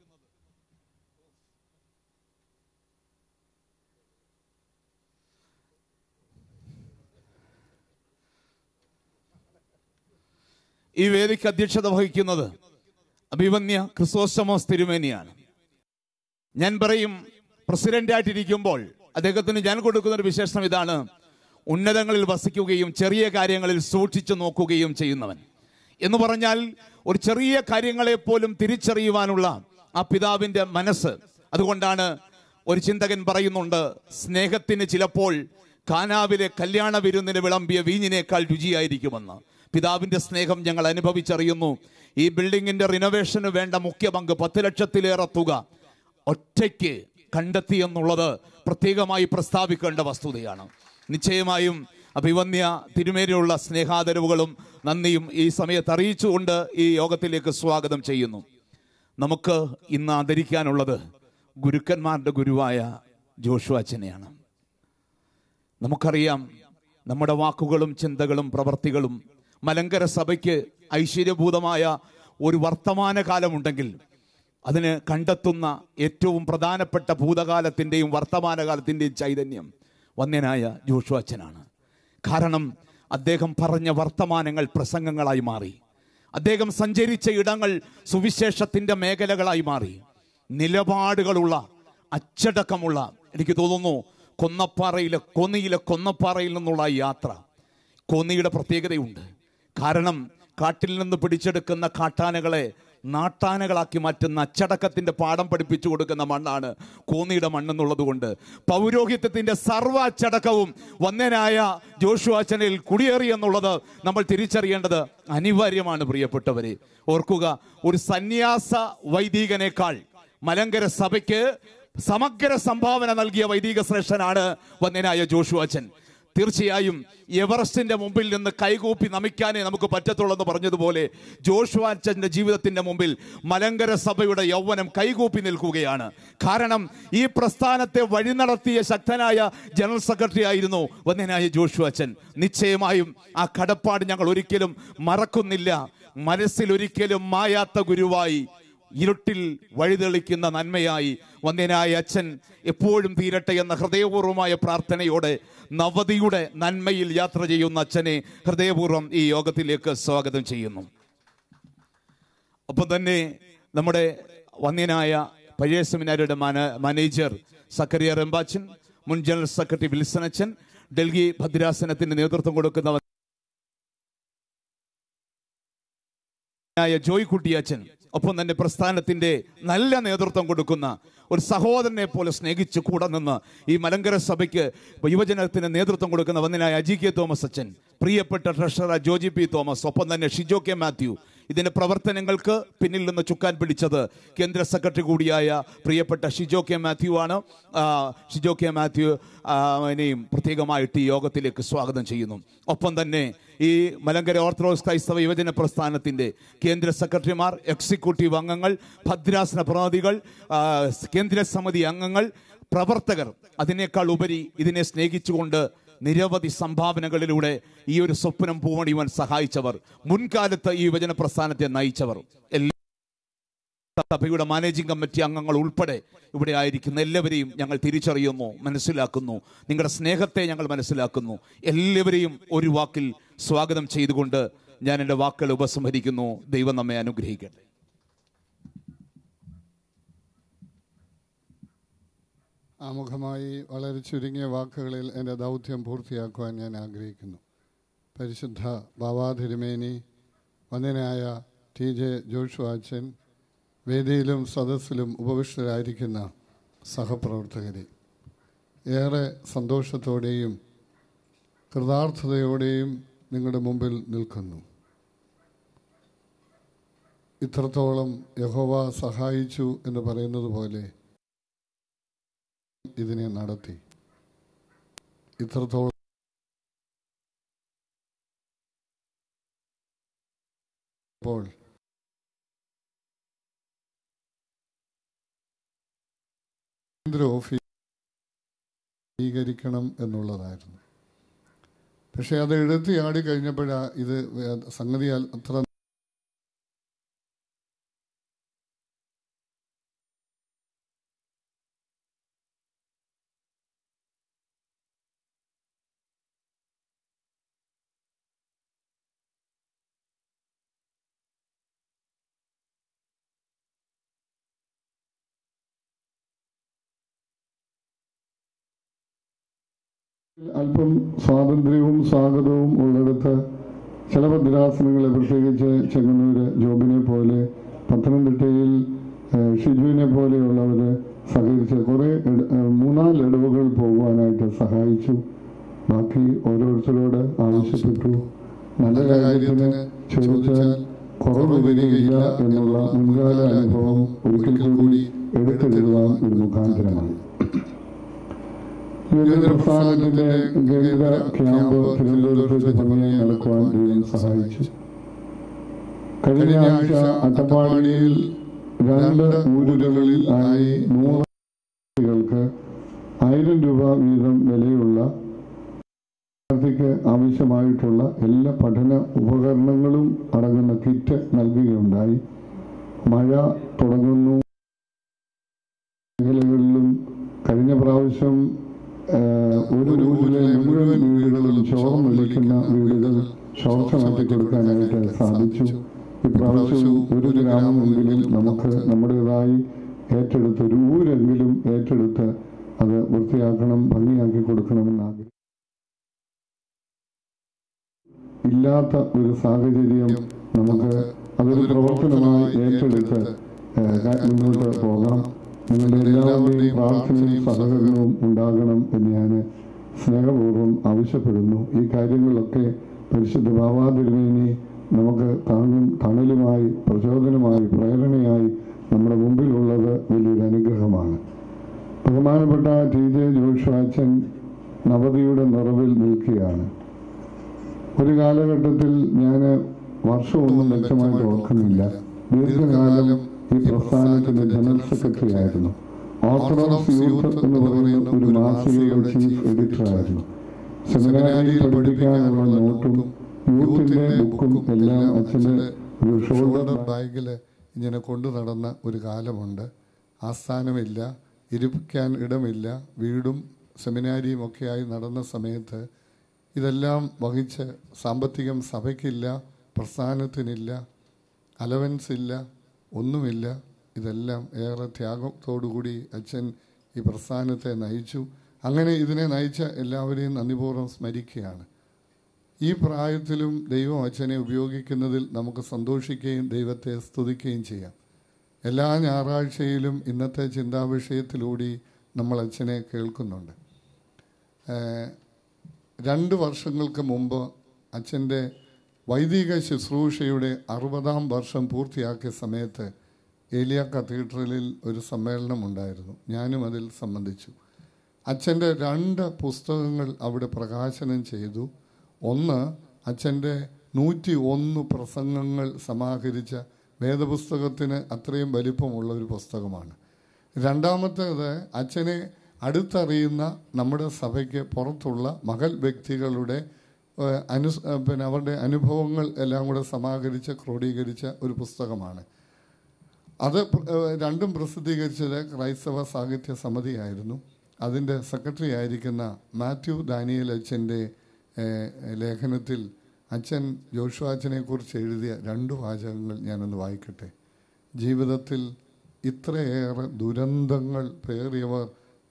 ഈ വേദിക്ക് അധ്യക്ഷത വഹിക്കുന്നത് അഭിമന്യ ക്രിസോസ്റ്റമോസ് തിരുമേനിയാണ് ഞാൻ പറയും പ്രസിഡന്റായിട്ടിരിക്കുമ്പോൾ അദ്ദേഹത്തിന് ഞാൻ കൊടുക്കുന്ന ഒരു വിശേഷണം ഇതാണ് ഉന്നതങ്ങളിൽ വസിക്കുകയും ചെറിയ കാര്യങ്ങളിൽ സൂക്ഷിച്ചു നോക്കുകയും ചെയ്യുന്നവൻ എന്ന് പറഞ്ഞാൽ ഒരു ചെറിയ കാര്യങ്ങളെ പോലും തിരിച്ചറിയുവാനുള്ള ആ പിതാവിന്റെ മനസ്സ് അതുകൊണ്ടാണ് ഒരു ചിന്തകൻ പറയുന്നുണ്ട് സ്നേഹത്തിന് ചിലപ്പോൾ കാനാവിലെ കല്യാണ വിരുന്നിന് വിളമ്പിയ വീഞ്ഞിനേക്കാൾ രുചിയായിരിക്കുമെന്ന് പിതാവിന്റെ സ്നേഹം ഞങ്ങൾ അനുഭവിച്ചറിയുന്നു ഈ ബിൽഡിങ്ങിന്റെ റിനോവേഷന് വേണ്ട മുഖ്യ പങ്ക് പത്ത് ലക്ഷത്തിലേറെ തുക ഒറ്റയ്ക്ക് കണ്ടെത്തി എന്നുള്ളത് പ്രത്യേകമായി പ്രസ്താവിക്കേണ്ട വസ്തുതയാണ് നിശ്ചയമായും അഭിവന്യ തിരുമേനിയുള്ള സ്നേഹാദരവുകളും നന്ദിയും ഈ സമയത്ത് അറിയിച്ചുകൊണ്ട് ഈ യോഗത്തിലേക്ക് സ്വാഗതം ചെയ്യുന്നു നമുക്ക് ഇന്ന് ആദരിക്കാനുള്ളത് ഗുരുക്കന്മാരുടെ ഗുരുവായ ജോഷുവാച്ചനെയാണ് നമുക്കറിയാം നമ്മുടെ വാക്കുകളും ചിന്തകളും പ്രവർത്തികളും മലങ്കര സഭയ്ക്ക് ഐശ്വര്യഭൂതമായ ഒരു വർത്തമാനകാലമുണ്ടെങ്കിൽ അതിന് കണ്ടെത്തുന്ന ഏറ്റവും പ്രധാനപ്പെട്ട ഭൂതകാലത്തിൻ്റെയും വർത്തമാനകാലത്തിൻ്റെയും ചൈതന്യം വന്യനായ ജോഷുവച്ചനാണ് കാരണം അദ്ദേഹം പറഞ്ഞ വർത്തമാനങ്ങൾ പ്രസംഗങ്ങളായി മാറി അദ്ദേഹം സഞ്ചരിച്ച ഇടങ്ങൾ സുവിശേഷത്തിന്റെ മേഖലകളായി മാറി നിലപാടുകളുള്ള അച്ചടക്കമുള്ള എനിക്ക് തോന്നുന്നു കൊന്നപ്പാറയിലെ കൊന്നിയിലെ കൊന്നപ്പാറയിൽ നിന്നുള്ള ഈ യാത്ര കോന്നിയുടെ പ്രത്യേകതയുണ്ട് കാരണം കാട്ടിൽ നിന്ന് പിടിച്ചെടുക്കുന്ന കാട്ടാനകളെ നാട്ടാനകളാക്കി മാറ്റുന്ന അച്ചടക്കത്തിന്റെ പാഠം പഠിപ്പിച്ചു കൊടുക്കുന്ന മണ്ണാണ് കോന്നിയുടെ മണ്ണെന്നുള്ളത് കൊണ്ട് പൗരോഹിത്യത്തിന്റെ സർവ്വ അച്ചടക്കവും വന്യനായ ജോഷുവാച്ചനിൽ കുടിയേറി എന്നുള്ളത് നമ്മൾ തിരിച്ചറിയേണ്ടത് അനിവാര്യമാണ് പ്രിയപ്പെട്ടവരെ ഓർക്കുക ഒരു സന്യാസ വൈദികനേക്കാൾ മലങ്കര സഭയ്ക്ക് സമഗ്ര സംഭാവന നൽകിയ വൈദിക ശ്രേഷ്ഠനാണ് വന്യനായ ജോഷുവാച്ചൻ തീർച്ചയായും എവറസ്റ്റിന്റെ മുമ്പിൽ നിന്ന് കൈകൂപ്പി നമിക്കാനേ നമുക്ക് പറ്റത്തുള്ളൂ എന്ന് പറഞ്ഞതുപോലെ ജോഷുവാച്ചന്റെ ജീവിതത്തിന്റെ മുമ്പിൽ മലങ്കര സഭയുടെ യൗവനം കൈകൂപ്പി നിൽക്കുകയാണ് കാരണം ഈ പ്രസ്ഥാനത്തെ വഴി നടത്തിയ ശക്തനായ ജനറൽ സെക്രട്ടറി ആയിരുന്നു വന്യനായ ജോഷുവാച്ചൻ നിശ്ചയമായും ആ കടപ്പാട് ഞങ്ങൾ ഒരിക്കലും മറക്കുന്നില്ല മനസ്സിൽ ഒരിക്കലും മായാത്ത ഗുരുവായി ഇരുട്ടിൽ വഴിതെളിക്കുന്ന നന്മയായി വന്യനായ അച്ഛൻ എപ്പോഴും തീരട്ടെ എന്ന ഹൃദയപൂർവമായ പ്രാർത്ഥനയോടെ നവതിയുടെ നന്മയിൽ യാത്ര ചെയ്യുന്ന അച്ഛനെ ഹൃദയപൂർവ്വം ഈ യോഗത്തിലേക്ക് സ്വാഗതം ചെയ്യുന്നു ഒപ്പം തന്നെ നമ്മുടെ വന്യനായ പഴയ സെമിനാരിയുടെ മാന മാനേജർ സക്കറിയ റെമ്പാച്ചൻ മുൻ ജനറൽ സെക്രട്ടറി വിൽസൺ അച്ഛൻ ഡൽഹി ഭദ്രാസനത്തിന് നേതൃത്വം കൊടുക്കുന്ന ആയ ജോയ് കുട്ടിയച്ചൻ ഒപ്പം തന്നെ പ്രസ്ഥാനത്തിന്റെ നല്ല നേതൃത്വം കൊടുക്കുന്ന ഒരു സഹോദരനെ പോലെ സ്നേഹിച്ച് കൂടെ നിന്ന് ഈ മലങ്കര സഭയ്ക്ക് യുവജനത്തിന് നേതൃത്വം കൊടുക്കുന്ന വന്നിനായ അജി കെ തോമസ് അച്ഛൻ പ്രിയപ്പെട്ട ട്രഷറർ ജോജി പി തോമസ് ഒപ്പം തന്നെ ഷിജോ കെ മാത്യു ഇതിന്റെ പ്രവർത്തനങ്ങൾക്ക് പിന്നിൽ നിന്ന് ചുക്കാൻ പിടിച്ചത് കേന്ദ്ര സെക്രട്ടറി കൂടിയായ പ്രിയപ്പെട്ട ഷിജോ കെ മാത്യു ആണ് ആ, ഷിജോ കെ മാത്യു ആ, നെയും പ്രത്യേകമായിട്ട് ഈ യോഗത്തിലേക്ക് സ്വാഗതം ചെയ്യുന്നു ഒപ്പം തന്നെ ഈ മലങ്കര ഓർത്തഡോക്സ് ക്രൈസ്തവ യുവജന പ്രസ്ഥാനത്തിന്റെ കേന്ദ്ര സെക്രട്ടറിമാർ എക്സിക്യൂട്ടീവ് അംഗങ്ങൾ ഭദ്രാസന പ്രതിനിധികൾ ആ, കേന്ദ്ര സമിതി അംഗങ്ങൾ പ്രവർത്തകർ അതിനേക്കാൾ ഉപരി ഇതിനെ സ്നേഹിച്ചുകൊണ്ട് നിരവധി സംഭാവനകളിലൂടെ ഈ ഒരു സ്വപ്നം പൂവണിയുവാൻ സഹായിച്ചവർ മുൻകാലത്ത് ഈ യുവജന പ്രസ്ഥാനത്തെ നയിച്ചവർ എല്ലാ സഭയുടെ മാനേജിംഗ് കമ്മിറ്റി അംഗങ്ങൾ ഉൾപ്പെടെ ഇവിടെ ആയിരിക്കുന്ന എല്ലാവരെയും ഞങ്ങൾ തിരിച്ചറിയുന്നു മനസ്സിലാക്കുന്നു നിങ്ങളുടെ സ്നേഹത്തെ ഞങ്ങൾ മനസ്സിലാക്കുന്നു എല്ലാവരെയും ഒരു വാക്കിൽ സ്വാഗതം ചെയ്തുകൊണ്ട് ഞാൻ എൻ്റെ വാക്കുകൾ ഉപസംഹരിക്കുന്നു ദൈവം നമ്മെ അനുഗ്രഹിക്കട്ടെ ആമുഖമായി വളരെ ചുരുങ്ങിയ വാക്കുകളിൽ എൻ്റെ ദൗത്യം പൂർത്തിയാക്കുവാൻ ഞാൻ ആഗ്രഹിക്കുന്നു പരിശുദ്ധ ബാബാ തിരുമേനി വന്ദനായ ടി ജെ ജോഷു അച്ഛൻ വേദിയിലും സദസ്സിലും ഉപവിഷ്ടരായിരിക്കുന്ന സഹപ്രവർത്തകരെ ഏറെ സന്തോഷത്തോടെയും കൃതാർത്ഥതയോടെയും നിങ്ങളുടെ മുമ്പിൽ നിൽക്കുന്നു ഇത്രത്തോളം യഹോവ സഹായിച്ചു എന്ന് പറയുന്നത് പോലെ ഇതിനെ നടത്തി ഇത്രത്തോളം ഇപ്പോൾ കേന്ദ്ര ഓഫീസ് സ്വീകരിക്കണം എന്നുള്ളതായിരുന്നു പക്ഷെ അത് എഴുത്തിയാടി കഴിഞ്ഞപ്പോഴാ ഇത് സംഗതി അത്ര അല്പം സ്വാതന്ത്ര്യവും സ്വാഗതവും ഉള്ളിടത്ത് ചില ഭദ്രാസനങ്ങളെ പ്രത്യേകിച്ച് ചെങ്ങന്നൂര് ജോബിനെ പോലെ പത്തനംതിട്ടയിൽ ഏഹ്, ഷിജുവിനെ പോലെയുള്ളവർ സഹകരിച്ച് കുറേ ഇട- ഏഹ്, മൂന്നാല് ഇടവുകൾ പോകുവാനായിട്ട് സഹായിച്ചു ബാക്കി ഓരോരുത്തരോട് ആവശ്യപ്പെട്ടു നല്ല കാര്യത്തിന് ചോദിച്ചാൽ കുറവ് വരികയില്ല എന്നുള്ള മുൻകാല അനുഭവം ഒരിക്കൽ കൂടി എടുത്തെഴുതുവാൻ ഒരു മുഖാന്തരമാണ് കേന്ദ്ര പ്രസ്ഥാനത്തിന്റെ കേന്ദ്ര ക്യാമ്പ് തിരുവനന്തപുരത്ത് വെച്ച് ഭംഗിയായി നടക്കുവാൻ ദൈവം സഹായിച്ചു കഴിഞ്ഞ ആഴ്ച അട്ടപ്പാടിയിൽ രണ്ട് ഊരുകളിൽ ആയി നൂറ് കുട്ടികൾക്ക് ആയിരം രൂപ വീതം വിലയുള്ള വിദ്യാർത്ഥിക്ക് ആവശ്യമായിട്ടുള്ള എല്ലാ പഠന ഉപകരണങ്ങളും അടങ്ങുന്ന കിറ്റ് നൽകുകയുണ്ടായി മഴ തുടങ്ങുന്നു മേഖലകളിലും കഴിഞ്ഞ പ്രാവശ്യം ഏഹ്, ഒരു ഊരിലെ മുഴുവൻ വീടുകളും ചോർന്ന് വിളിക്കുന്ന വീടുകൾ ചോർച്ച മാറ്റി കൊടുക്കാനായിട്ട് സാധിച്ചു ഇപ്രാവശ്യവും ഒരു ഗ്രാമമെങ്കിലും നമുക്ക് നമ്മുടേതായി ഏറ്റെടുത്ത് ഒരു ഊരെങ്കിലും ഏറ്റെടുത്ത് അത് വൃത്തിയാക്കണം ഭംഗിയാക്കി കൊടുക്കണമെന്ന് ആഗ്രഹിക്കുന്നു ഇല്ലാത്ത ഒരു സാഹചര്യം നമുക്ക് അതൊരു പ്രവർത്തനമായി ഏറ്റെടുത്ത് ഏഹ്, ക- മുന്നോട്ട് പോകാം നിങ്ങളുടെ എല്ലാവരുടെയും പ്രാർത്ഥനയും സഹകരണവും ഉണ്ടാകണം എന്ന് ഞാൻ സ്നേഹപൂർവ്വം ആവശ്യപ്പെടുന്നു ഈ കാര്യങ്ങളൊക്കെ പരിശുദ്ധ ബാബാതിരുമേനി നമുക്ക് താങ്ങും തണലുമായി പ്രചോദനമായി പ്രേരണയായി നമ്മുടെ മുമ്പിലുള്ളത് വലിയൊരു അനുഗ്രഹമാണ് ബഹുമാനപ്പെട്ട ടി ജെ ജോഷാച്ചൻ നവതിയുടെ നിറവിൽ നിൽക്കുകയാണ് ഒരു കാലഘട്ടത്തിൽ ഞാൻ വർഷമൊന്നും വ്യക്തമായിട്ട് ഓർക്കുന്നില്ല ദീർഘകാലം ഈ പ്രസ്ഥാനത്തിന്റെ ജനറൽ സെക്രട്ടറി ആയിരുന്നു ഓർത്തഡോക്സ് യൂത്ത് എന്ന് പറയുന്ന ഒരു മാസികയുടെ ചീഫ് എഡിറ്റർ ആയിരുന്നു സെമിനാരിയിൽ പഠിപ്പിക്കാനുള്ള നോട്ടും യൂത്തിന്റെ ബുക്കും എല്ലാം അച്ഛന്റെ ഒരു ഷോൾഡർ ബാഗിൽ ഇങ്ങനെ കൊണ്ടു നടന്ന ഒരു കാലമുണ്ട് ആസ്ഥാനമില്ല ഇരിക്കാൻ ഇടമില്ല വീടും സെമിനാരിയും ഒക്കെയായി നടന്ന സമയത്ത് ഇതെല്ലാം വഹിച്ച് സാമ്പത്തികം സഭയ്ക്കില്ല പ്രസ്ഥാനത്തിനില്ല അലവൻസ് ഇല്ല ഒന്നുമില്ല ഇതെല്ലാം ഏറെ ത്യാഗത്തോടുകൂടി അച്ഛൻ ഈ പ്രസ്ഥാനത്തെ നയിച്ചു അങ്ങനെ ഇതിനെ നയിച്ച എല്ലാവരെയും നന്ദിപൂർവ്വം സ്മരിക്കുകയാണ് ഈ പ്രായത്തിലും ദൈവം അച്ഛനെ ഉപയോഗിക്കുന്നതിൽ നമുക്ക് സന്തോഷിക്കുകയും ദൈവത്തെ സ്തുതിക്കുകയും ചെയ്യാം എല്ലാ ഞായറാഴ്ചയിലും ഇന്നത്തെ ചിന്താവിഷയത്തിലൂടെ നമ്മൾ അച്ഛനെ കേൾക്കുന്നുണ്ട് ഏഹ് രണ്ട് വർഷങ്ങൾക്ക് മുമ്പ് അച്ഛൻ്റെ വൈദിക ശുശ്രൂഷയുടെ അറുപതാം വർഷം പൂർത്തിയാക്കിയ സമയത്ത് ഏലിയ കത്തീഡ്രലിൽ ഒരു സമ്മേളനം ഉണ്ടായിരുന്നു ഞാനും അതിൽ സംബന്ധിച്ചു അച്ഛൻ്റെ രണ്ട് പുസ്തകങ്ങൾ അവിടെ പ്രകാശനം ചെയ്തു ഒന്ന് അച്ഛൻ്റെ നൂറ്റി ഒന്ന് പ്രസംഗങ്ങൾ സമാഹരിച്ച വേദപുസ്തകത്തിന് അത്രയും വലിപ്പമുള്ള ഒരു പുസ്തകമാണ് രണ്ടാമത്തേത് അച്ഛനെ അടുത്തറിയുന്ന നമ്മുടെ സഭയ്ക്ക് പുറത്തുള്ള മകൾ വ്യക്തികളുടെ ഏഹ്, അനു ഏഹ്, പിന്നെ അവരുടെ അനുഭവങ്ങൾ എല്ലാം കൂടെ സമാഹരിച്ച് ക്രോഡീകരിച്ച ഒരു പുസ്തകമാണ് അത് പ്ര- ഏഹ്, രണ്ടും പ്രസിദ്ധീകരിച്ചത് ക്രൈസ്തവ സാഹിത്യ സമിതിയായിരുന്നു അതിൻ്റെ സെക്രട്ടറി ആയിരിക്കുന്ന മാത്യു ദാനിയൽ അച്ഛൻ്റെ ഏഹ്, ലേഖനത്തിൽ അച്ഛൻ ജോഷു അച്ഛനെ കുറിച്ച് എഴുതിയ രണ്ട് വാചകങ്ങൾ ഞാനൊന്ന് വായിക്കട്ടെ ജീവിതത്തിൽ ഇത്രയേറെ ദുരന്തങ്ങൾ പേറിയവർ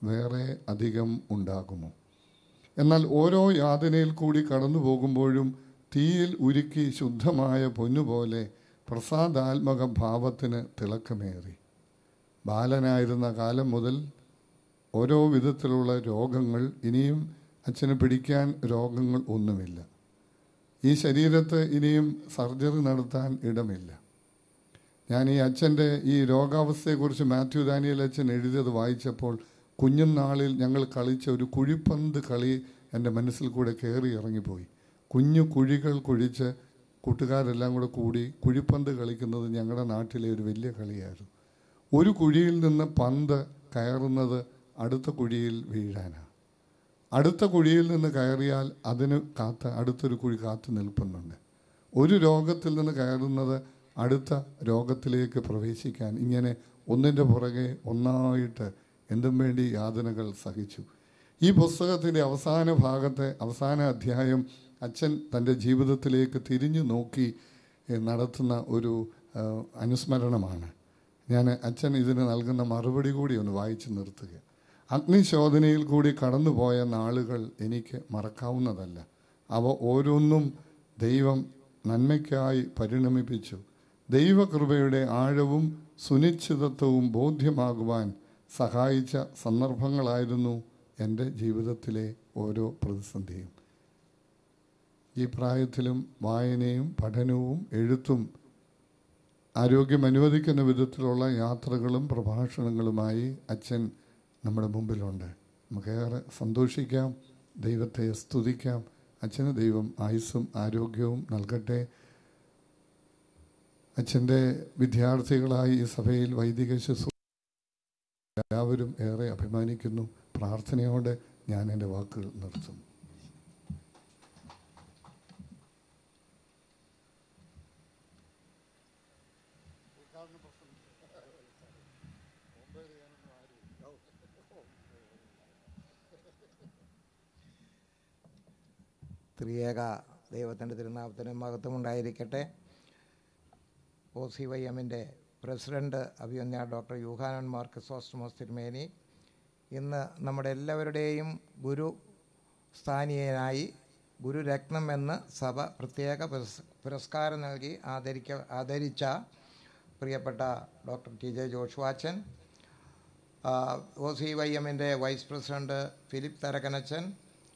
വേറെ അധികം ഉണ്ടാകുമോ എന്നാൽ ഓരോ യാതനയിൽ കൂടി കടന്നു പോകുമ്പോഴും തീയിൽ ഉരുക്കി ശുദ്ധമായ പൊന്നുപോലെ പ്രസാദാത്മക ഭാവത്തിന് തിളക്കമേറി ബാലനായിരുന്ന കാലം മുതൽ ഓരോ വിധത്തിലുള്ള രോഗങ്ങൾ ഇനിയും അച്ഛന് പിടിക്കാൻ രോഗങ്ങൾ ഒന്നുമില്ല ഈ ശരീരത്ത് ഇനിയും സർജറി നടത്താൻ ഇടമില്ല ഞാൻ ഈ അച്ഛൻ്റെ ഈ രോഗാവസ്ഥയെക്കുറിച്ച് മാത്യു ദാനിയൽ അച്ഛൻ എഴുതിയത് വായിച്ചപ്പോൾ കുഞ്ഞുനാളിൽ ഞങ്ങൾ കളിച്ച ഒരു കുഴിപ്പന്ത് കളി എൻ്റെ മനസ്സിൽ കൂടെ കയറി ഇറങ്ങിപ്പോയി കുഞ്ഞു കുഴികൾ കുഴിച്ച് കൂട്ടുകാരെല്ലാം കൂടെ കൂടി കുഴിപ്പന്ത് കളിക്കുന്നത് ഞങ്ങളുടെ നാട്ടിലെ ഒരു വലിയ കളിയായിരുന്നു ഒരു കുഴിയിൽ നിന്ന് പന്ത് കയറുന്നത് അടുത്ത കുഴിയിൽ വീഴാനാണ് അടുത്ത കുഴിയിൽ നിന്ന് കയറിയാൽ അതിന് കാത്ത് അടുത്തൊരു കുഴി കാത്തു നിൽപ്പുന്നുണ്ട് ഒരു രോഗത്തിൽ നിന്ന് കയറുന്നത് അടുത്ത രോഗത്തിലേക്ക് പ്രവേശിക്കാൻ ഇങ്ങനെ ഒന്നിൻ്റെ പുറകെ ഒന്നായിട്ട് എന്തും വേണ്ടി യാതനകൾ സഹിച്ചു ഈ പുസ്തകത്തിൻ്റെ അവസാന ഭാഗത്തെ അവസാന അധ്യായം അച്ഛൻ തൻ്റെ ജീവിതത്തിലേക്ക് തിരിഞ്ഞു നോക്കി ഏഹ്, നടത്തുന്ന ഒരു ഏഹ്, അനുസ്മരണമാണ് ഞാൻ അച്ഛൻ ഇതിന് നൽകുന്ന മറുപടി കൂടി ഒന്ന് വായിച്ചു നിർത്തുക അഗ്നിശോധനയിൽ കൂടി കടന്നുപോയ നാളുകൾ എനിക്ക് മറക്കാവുന്നതല്ല അവ ഓരോന്നും ദൈവം നന്മയ്ക്കായി പരിണമിപ്പിച്ചു ദൈവകൃപയുടെ ആഴവും സുനിശ്ചിതത്വവും ബോധ്യമാകുവാൻ സഹായിച്ച സന്ദർഭങ്ങളായിരുന്നു എൻ്റെ ജീവിതത്തിലെ ഓരോ പ്രതിസന്ധിയും ഈ പ്രായത്തിലും വായനയും പഠനവും എഴുത്തും ആരോഗ്യം അനുവദിക്കുന്ന വിധത്തിലുള്ള യാത്രകളും പ്രഭാഷണങ്ങളുമായി അച്ഛൻ നമ്മുടെ മുമ്പിലുണ്ട് നമുക്കേറെ സന്തോഷിക്കാം ദൈവത്തെ സ്തുതിക്കാം അച്ഛന് ദൈവം ആയുസ്സും ആരോഗ്യവും നൽകട്ടെ അച്ഛൻ്റെ വിദ്യാർത്ഥികളായി ഈ സഭയിൽ വൈദിക ശുശ്രൂഷ എല്ലാവരും ഏറെ അഭിമാനിക്കുന്നു പ്രാർത്ഥനയോടെ ഞാൻ എൻ്റെ വാക്കുകൾ നിർത്തും ത്രിയേക ദൈവത്തിൻ്റെ തിരുനാമത്തിന് മഹത്വമുണ്ടായിരിക്കട്ടെ ഒ സി വൈ എമ്മിൻ്റെ പ്രസിഡന്റ് അഭിയന്യ ഡോക്ടർ യൂഹാനൻ മാർക്ക് സോസ്റ്റമോസ് തിരുമേനി ഇന്ന് നമ്മുടെ എല്ലാവരുടെയും ഗുരു സ്ഥാനീയനായി ഗുരുരത്നം എന്ന് സഭ പ്രത്യേക പുരസ്- പുരസ്കാരം നൽകി ആദരിക്ക ആദരിച്ച പ്രിയപ്പെട്ട ഡോക്ടർ ടി ജെ ജോഷുവാച്ചൻ ഒ സി വൈ എമ്മിൻ്റെ വൈസ് പ്രസിഡന്റ് ഫിലിപ്പ് തരകനച്ചൻ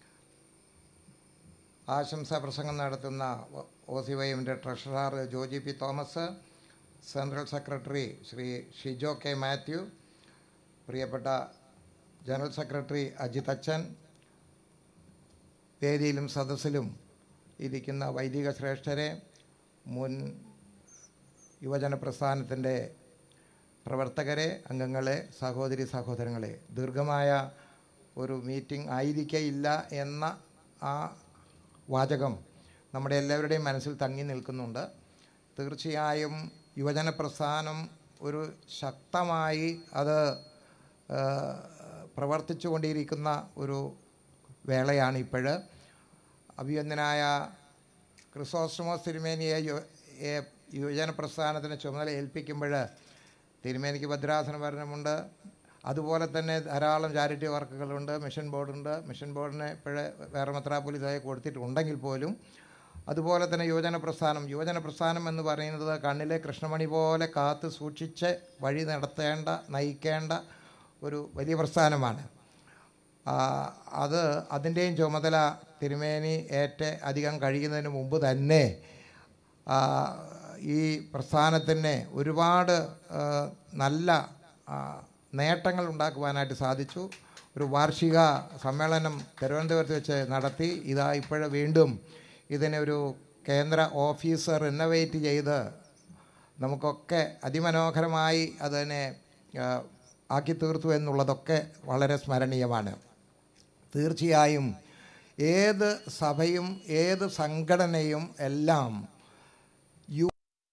ആശംസാ പ്രസംഗം നടത്തുന്ന ഒ സി വൈ എമ്മിൻ്റെ treasurer Joji P Thomas central secretary Shri Shijo K Mathew പ്രിയപ്പെട്ട ജനറൽ സെക്രട്ടറി അജിത് അച്ചൻ വേദിയിലും സദസ്സിലും ഇരിക്കുന്ന വൈദിക ശ്രേഷ്ഠരെ മുൻ യുവജന പ്രസ്ഥാനത്തിൻ്റെ പ്രവർത്തകരെ അംഗങ്ങളെ സഹോദരി സഹോദരങ്ങളെ ദീർഘമായ ഒരു മീറ്റിംഗ് ആയിരിക്കയില്ല എന്ന ആ വാചകം നമ്മുടെ എല്ലാവരുടെയും മനസ്സിൽ തങ്ങി നിൽക്കുന്നുണ്ട് തീർച്ചയായും യുവജന പ്രസ്ഥാനം ഒരു ശക്തമായി അത് ആ, പ്രവർത്തിച്ചുകൊണ്ടിരിക്കുന്ന ഒരു വേളയാണ് ഇപ്പോഴ് അഭിയന്തനായ ക്രിസോസ്റ്റമോസ് തിരുമേനിയെ യു- ഏ- യുവജന പ്രസ്ഥാനത്തിന് ചുമതല ഏൽപ്പിക്കുമ്പോൾ തിരുമേനിക്ക് ഭദ്രാസന ഭരണമുണ്ട് അതുപോലെ തന്നെ ധാരാളം ചാരിറ്റി വർക്കുകളുണ്ട് മിഷൻ ബോർഡുണ്ട് മിഷൻ ബോർഡിന് ഇപ്പോഴേ വേറെ മെത്രാപ്പൊലിതായി കൊടുത്തിട്ടുണ്ടെങ്കിൽ പോലും അതുപോലെ തന്നെ യുവജന പ്രസ്ഥാനം യുവജന പ്രസ്ഥാനം എന്ന് പറയുന്നത് കണ്ണിലെ കൃഷ്ണമണി പോലെ കാത്ത് സൂക്ഷിച്ച് വഴി നടത്തേണ്ട നയിക്കേണ്ട ഒരു വലിയ പ്രസ്ഥാനമാണ് ആ, അത് അതിൻ്റെയും ചുമതല തിരുമേനി ഏറ്റ അധികം കഴിയുന്നതിന് മുമ്പ് തന്നെ ആ, ഈ പ്രസ്ഥാനത്തിന് ഒരുപാട് ആ, നല്ല ആ, നേട്ടങ്ങൾ ഉണ്ടാക്കുവാനായിട്ട് സാധിച്ചു ഒരു വാർഷിക സമ്മേളനം തിരുവനന്തപുരത്ത് വെച്ച് നടത്തി ഇതാ ഇപ്പോഴേ വീണ്ടും ഇതിനൊരു കേന്ദ്ര ഓഫീസ് റിനോവേറ്റ് ചെയ്ത് നമുക്കൊക്കെ അതിമനോഹരമായി അതിനെ ആ, ആക്കി തീർത്തു എന്നുള്ളതൊക്കെ വളരെ സ്മരണീയമാണ് തീർച്ചയായും ഏത് സഭയും ഏത് സംഘടനയും എല്ലാം യു